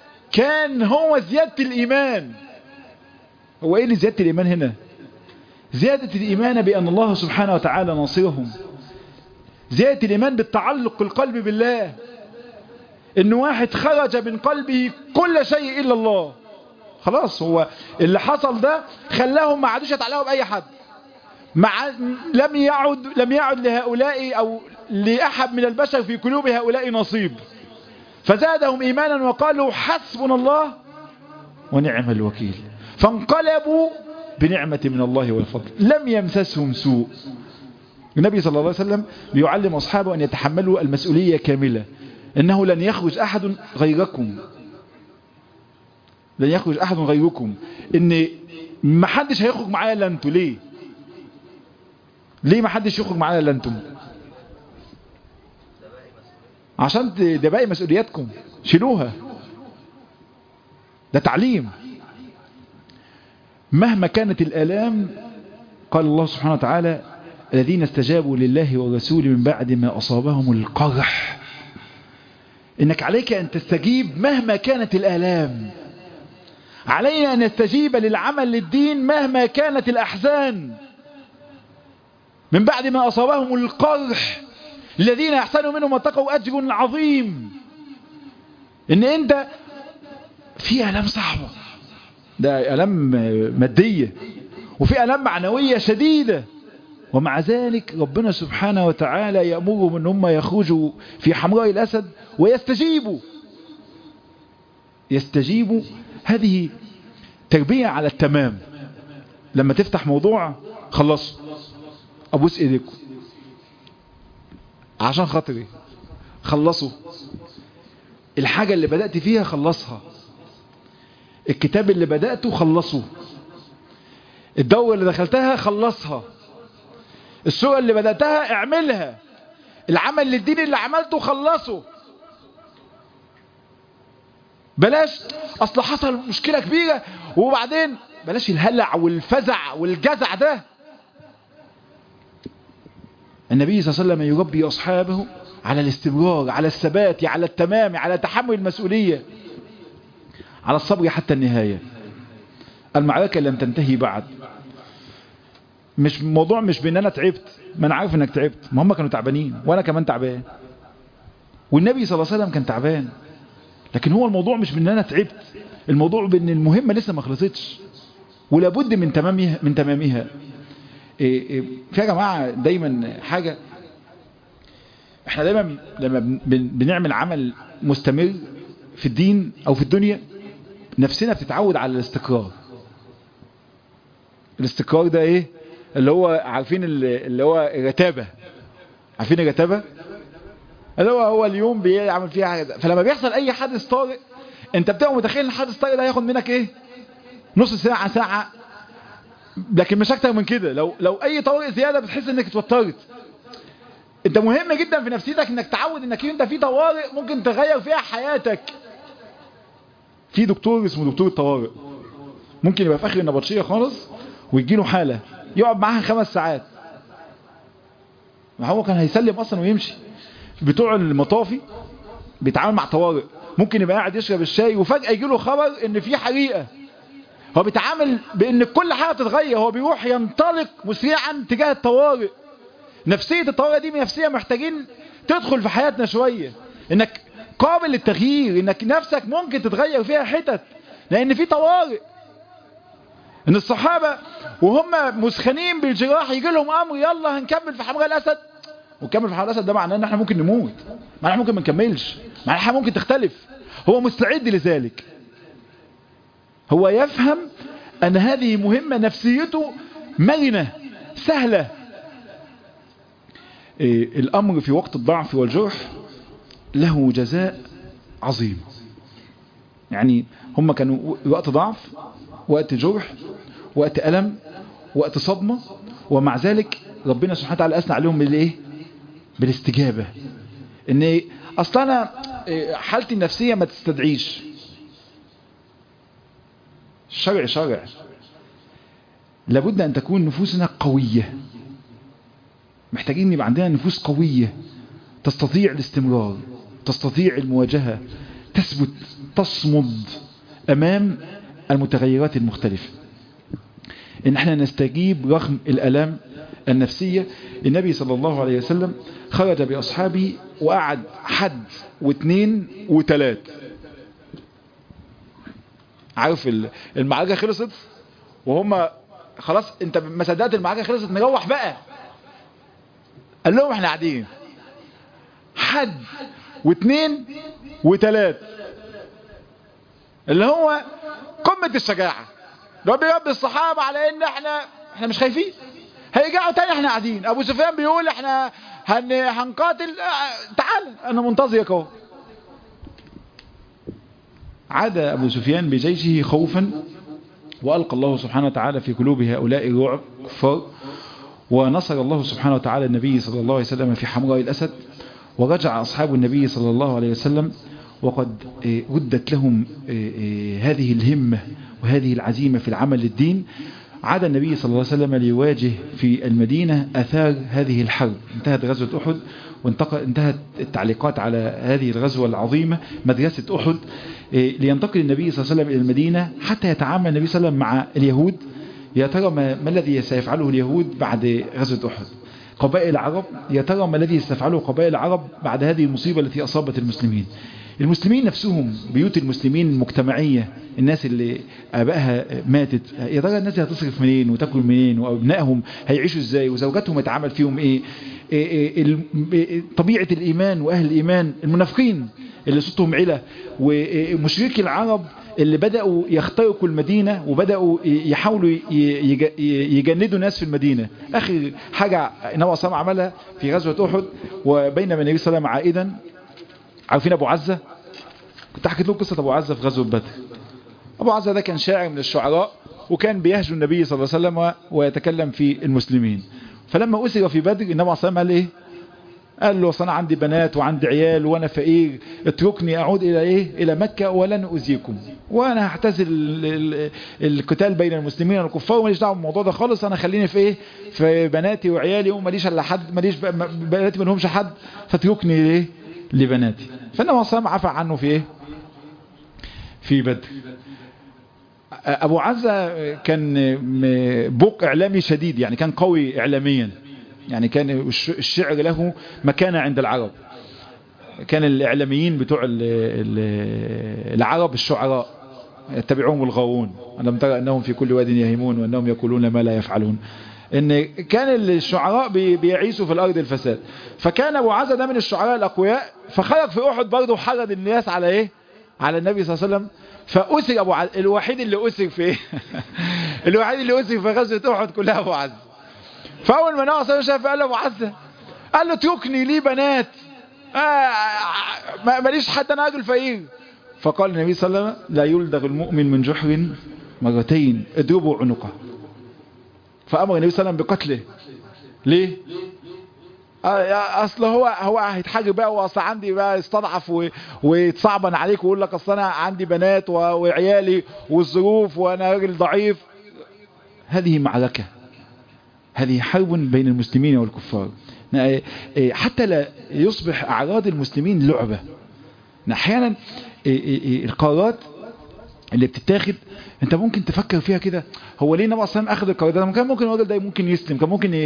S2: كان هو زيادة الإيمان هو إيه اللي زيادة الإيمان هنا زيادة الإيمان بأن الله سبحانه وتعالى ناصرهم زيادة الإيمان بالتعلق القلب بالله إن واحد خرج من قلبه كل شيء إلا الله خلاص هو اللي حصل ده خلاهم ما عادوش يتعلقوا بأي حد مع لم يعد لم يعد لهؤلاء أو لأحد من البشر في قلوب هؤلاء نصيب فزادهم إيمانا وقالوا حسبنا الله ونعم الوكيل فانقلبوا بنعمة من الله والفضل لم يمسسهم سوء النبي صلى الله عليه وسلم بيعلم أصحابه أن يتحملوا المسؤولية كاملة إنه لن يخرج أحد غيركم لن يخرج أحد غيركم إن ما حدش هيخرج معايا إلا أنتوا ليه ليه ما حدش يخرج معايا إلا أنتم عشان ده باقي مسؤولياتكم شيلوها ده تعليم مهما كانت الآلام قال الله سبحانه وتعالى الذين استجابوا لله والرسول من بعد ما أصابهم القرح إنك عليك أن تستجيب مهما كانت الآلام علينا أن نستجيب للعمل للدين مهما كانت الأحزان من بعد ما أصابهم القرح الذين أحسنوا منهم واتقوا أجر عظيم إن أنت في ألام صعبة ده ألام مادية وفي ألام معنوية شديدة ومع ذلك ربنا سبحانه وتعالى يأمرهم ان هم يخرجوا في حمراء الأسد ويستجيبوا يستجيبوا هذه تربية على التمام لما تفتح موضوع خلصوا أبوس إيديكم عشان خاطري خلصوا الحاجة اللي بدأت فيها خلصها الكتاب اللي بدأته خلصه الدورة اللي دخلتها خلصها السورة اللي بدأتها اعملها العمل للدين اللي عملته خلصه بلاش اصل حصل مشكلة كبيرة وبعدين بلاش الهلع والفزع والجزع ده النبي صلى الله عليه وسلم يربي أصحابه على الاستمرار على الثبات على التمام على تحمل المسؤولية على الصبر حتى النهاية المعركة لم تنتهي بعد مش موضوع مش بان انا تعبت ما انا عارف انك تعبت ما هم كانوا تعبانين وانا كمان تعبان والنبي صلى الله عليه وسلم كان تعبان لكن هو الموضوع مش بان انا تعبت الموضوع بان المهمة لسه ما خلصتش ولابد من تمامها من تمامها إيه إيه في يا جماعة دايما حاجة احنا دايما لما بنعمل عمل مستمر في الدين او في الدنيا نفسنا بتتعود على الاستقرار الاستقرار ده ايه اللي هو عارفين اللي هو الرتابة عارفين الرتابة اللي هو هو اليوم بيعمل فيها حاجة فلما بيحصل اي حادث طارئ انت بتبقى متخيل ان الحادث الطارئ ده هياخد منك ايه نص ساعة ساعة لكن مش اكتر من كده لو لو اي طوارئ زيادة بتحس انك اتوترت انت مهم جدا في نفسيتك انك تعود انك انت في طوارئ ممكن تغير فيها حياتك في دكتور اسمه دكتور الطوارئ ممكن يبقى في اخر النبطشية خالص ويجي له حالة يقعد معاها خمس ساعات ما هو كان هيسلم اصلا ويمشي بتوع المطافي بيتعامل مع طوارئ ممكن يبقى قاعد يشرب الشاي وفجأة يجي له خبر ان في حريقة هو بيتعامل بان كل حاجة تتغير هو بيروح ينطلق مسرعا تجاه الطوارئ نفسية الطوارئ دي نفسية محتاجين تدخل في حياتنا شوية انك قابل للتغيير انك نفسك ممكن تتغير فيها حتت لان في طوارئ ان الصحابة وهم مسخنين بالجراح يجي لهم امر يلا هنكمل في حمراء الاسد ونكمل في حمراء الاسد ده معناه ان احنا ممكن نموت معناه احنا ممكن ما نكملش معناه احنا ممكن تختلف هو مستعد لذلك هو يفهم ان هذه مهمة نفسيته مرنة سهلة إيه الامر في وقت الضعف والجرح له جزاء عظيم يعني هم كانوا وقت ضعف وقت جرح وقت ألم وقت صدمة ومع ذلك ربنا سبحانه وتعالى أثنى عليهم بالايه بالاستجابة ان اصلا انا حالتي النفسية ما تستدعيش شرع شرع لابد ان تكون نفوسنا قوية محتاجين يبقى عندنا نفوس قوية تستطيع الاستمرار تستطيع المواجهة تثبت تصمد امام المتغيرات المختلفة ان احنا نستجيب رغم الالام النفسية النبي صلى الله عليه وسلم خرج باصحابه وقعد حد واثنين وثلاث عارف المعركة خلصت وهم خلاص انت ما صدقت المعركة خلصت نروح بقى قال لهم احنا قاعدين حد واثنين وثلاث اللي هو قمة الشجاعة ده بيربي الصحابة على ان احنا احنا مش خايفين هيرجعوا تاني احنا قاعدين ابو سفيان بيقول احنا هن هنقاتل تعال انا منتظرك اهو عاد ابو سفيان بجيشه خوفا والقى الله سبحانه وتعالى في قلوب هؤلاء الرعب كفار ونصر الله سبحانه وتعالى النبي صلى الله عليه وسلم في حمراء الاسد ورجع اصحاب النبي صلى الله عليه وسلم وقد ردت لهم هذه الهمة وهذه العزيمة في العمل للدين عاد النبي صلى الله عليه وسلم ليواجه في المدينة أثار هذه الحرب انتهت غزوة أحد وانتهت التعليقات على هذه الغزوة العظيمة مدرسة أحد لينتقل النبي صلى الله عليه وسلم إلى المدينة حتى يتعامل النبي صلى الله عليه وسلم مع اليهود يا ترى ما, ما الذي سيفعله اليهود بعد غزوة أحد قبائل العرب يا ترى ما الذي سيفعله قبائل العرب بعد هذه المصيبة التي أصابت المسلمين المسلمين نفسهم بيوت المسلمين المجتمعية الناس اللي آبائها ماتت يا ترى الناس هتصرف منين وتاكل منين وأبنائهم هيعيشوا ازاي وزوجاتهم يتعامل فيهم ايه, إيه, إيه طبيعة الإيمان وأهل الإيمان المنافقين اللي صوتهم علا ومشركي العرب اللي بدأوا يخترقوا المدينة وبدأوا يحاولوا يجندوا ناس في المدينة آخر حاجة نوى صلى عملها في غزوة أحد وبينما النبي صلى الله عليه وسلم عائدا عارفين أبو عزة كنت حكيت لكم قصة أبو عزة في غزوة بدر أبو عزة ده كان شاعر من الشعراء وكان بيهجو النبي صلى الله عليه وسلم ويتكلم في المسلمين فلما أسر في بدر النبي صلى الله عليه وسلم قال إيه قال له انا عندي بنات وعندي عيال وانا فقير اتركني اعود الى ايه الى مكة ولن اذيكم وانا هعتزل القتال بين المسلمين والكفار وماليش دعوه بالموضوع ده خالص انا خليني في ايه في بناتي وعيالي وماليش الا حد ماليش بناتي ما لهمش حد فاتركني ايه لبناتي فالنبي صلى الله عليه وسلم عفى عنه في ايه في بدر ابو عزة كان بوق اعلامي شديد يعني كان قوي اعلاميا يعني كان الشعر له مكانة عند العرب كان الإعلاميين بتوع العرب الشعراء يتبعهم الغاوون ألم ترى أنهم في كل واد يهيمون وأنهم يقولون ما لا يفعلون ان كان الشعراء بيعيشوا في الارض الفساد فكان ابو عزة ده من الشعراء الاقوياء فخرج في احد برضه وحرض الناس على ايه على النبي صلى الله عليه وسلم فاسر ابو عزة الوحيد اللي اسر في ايه الوحيد اللي اسر في غزوه احد كلها ابو عزة فاول ما نوى شاف قال له ابو عزة قال له اتركني لي بنات آه ماليش حد انا راجل فقير فقال النبي صلى الله عليه وسلم لا يلدغ المؤمن من جحر مرتين اضربوا عنقه فامر النبي صلى الله عليه وسلم بقتله ليه آه اصل هو هو هيتحاجب بقى واصل عندي بقى يستضعف ويتصعبن عليك ويقول لك اصل انا عندي بنات وعيالي والظروف وانا راجل ضعيف هذه معركه هذه حرب بين المسلمين والكفار حتى لا يصبح أعراض المسلمين لعبة أحيانا القرارات اللي بتتاخد انت ممكن تفكر فيها كده هو ليه النبي صلى الله عليه وسلم اخذ القرار ده كان ممكن الراجل ده ممكن يسلم كان ممكن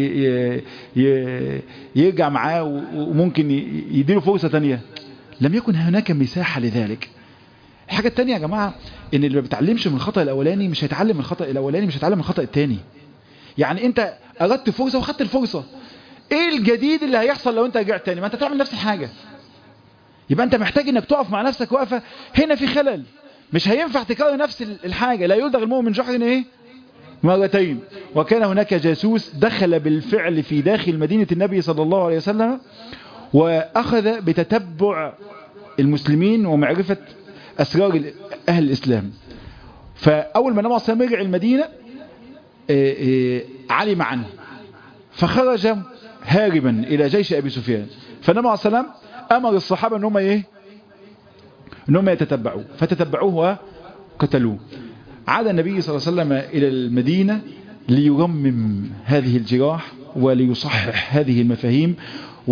S2: يرجع معاه وممكن يديله فرصة تانية لم يكن هناك مساحة لذلك الحاجة التانية يا جماعة ان اللي ما بيتعلمش من الخطأ الاولاني مش هيتعلم من الخطأ الاولاني مش هيتعلم من الخطأ التاني يعني انت اردت فرصة وخدت الفرصة ايه الجديد اللي هيحصل لو انت رجعت تاني ما انت تعمل نفس الحاجة يبقى انت محتاج انك تقف مع نفسك وقفة هنا في خلل مش هينفع تكرر نفس الحاجة لا يلدغ المؤمن جحر ايه مرتين وكان هناك جاسوس دخل بالفعل في داخل مدينة النبي صلى الله عليه وسلم واخذ بتتبع المسلمين ومعرفة اسرار اهل الاسلام فاول ما النبي صلى الله عليه وسلم رجع المدينة إيه إيه علم عنه فخرج هاربا الى جيش ابي سفيان فالنبي عليه السلام امر الصحابه ان هم ايه ان هم يتتبعوه فتتبعوه وقتلوه عاد النبي صلى الله عليه وسلم الى المدينه ليرمم هذه الجراح وليصحح هذه المفاهيم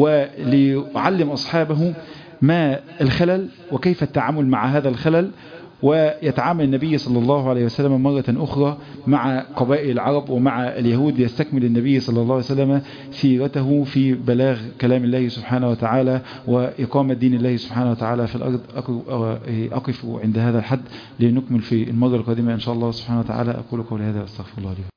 S2: وليعلم اصحابه ما الخلل وكيف التعامل مع هذا الخلل ويتعامل النبي صلى الله عليه وسلم مرة أخرى مع قبائل العرب ومع اليهود يستكمل النبي صلى الله عليه وسلم سيرته في بلاغ كلام الله سبحانه وتعالى وإقامة دين الله سبحانه وتعالى في الأرض أقف عند هذا الحد لنكمل في المرة القادمة إن شاء الله سبحانه وتعالى أقول قولي هذا واستغفر الله لي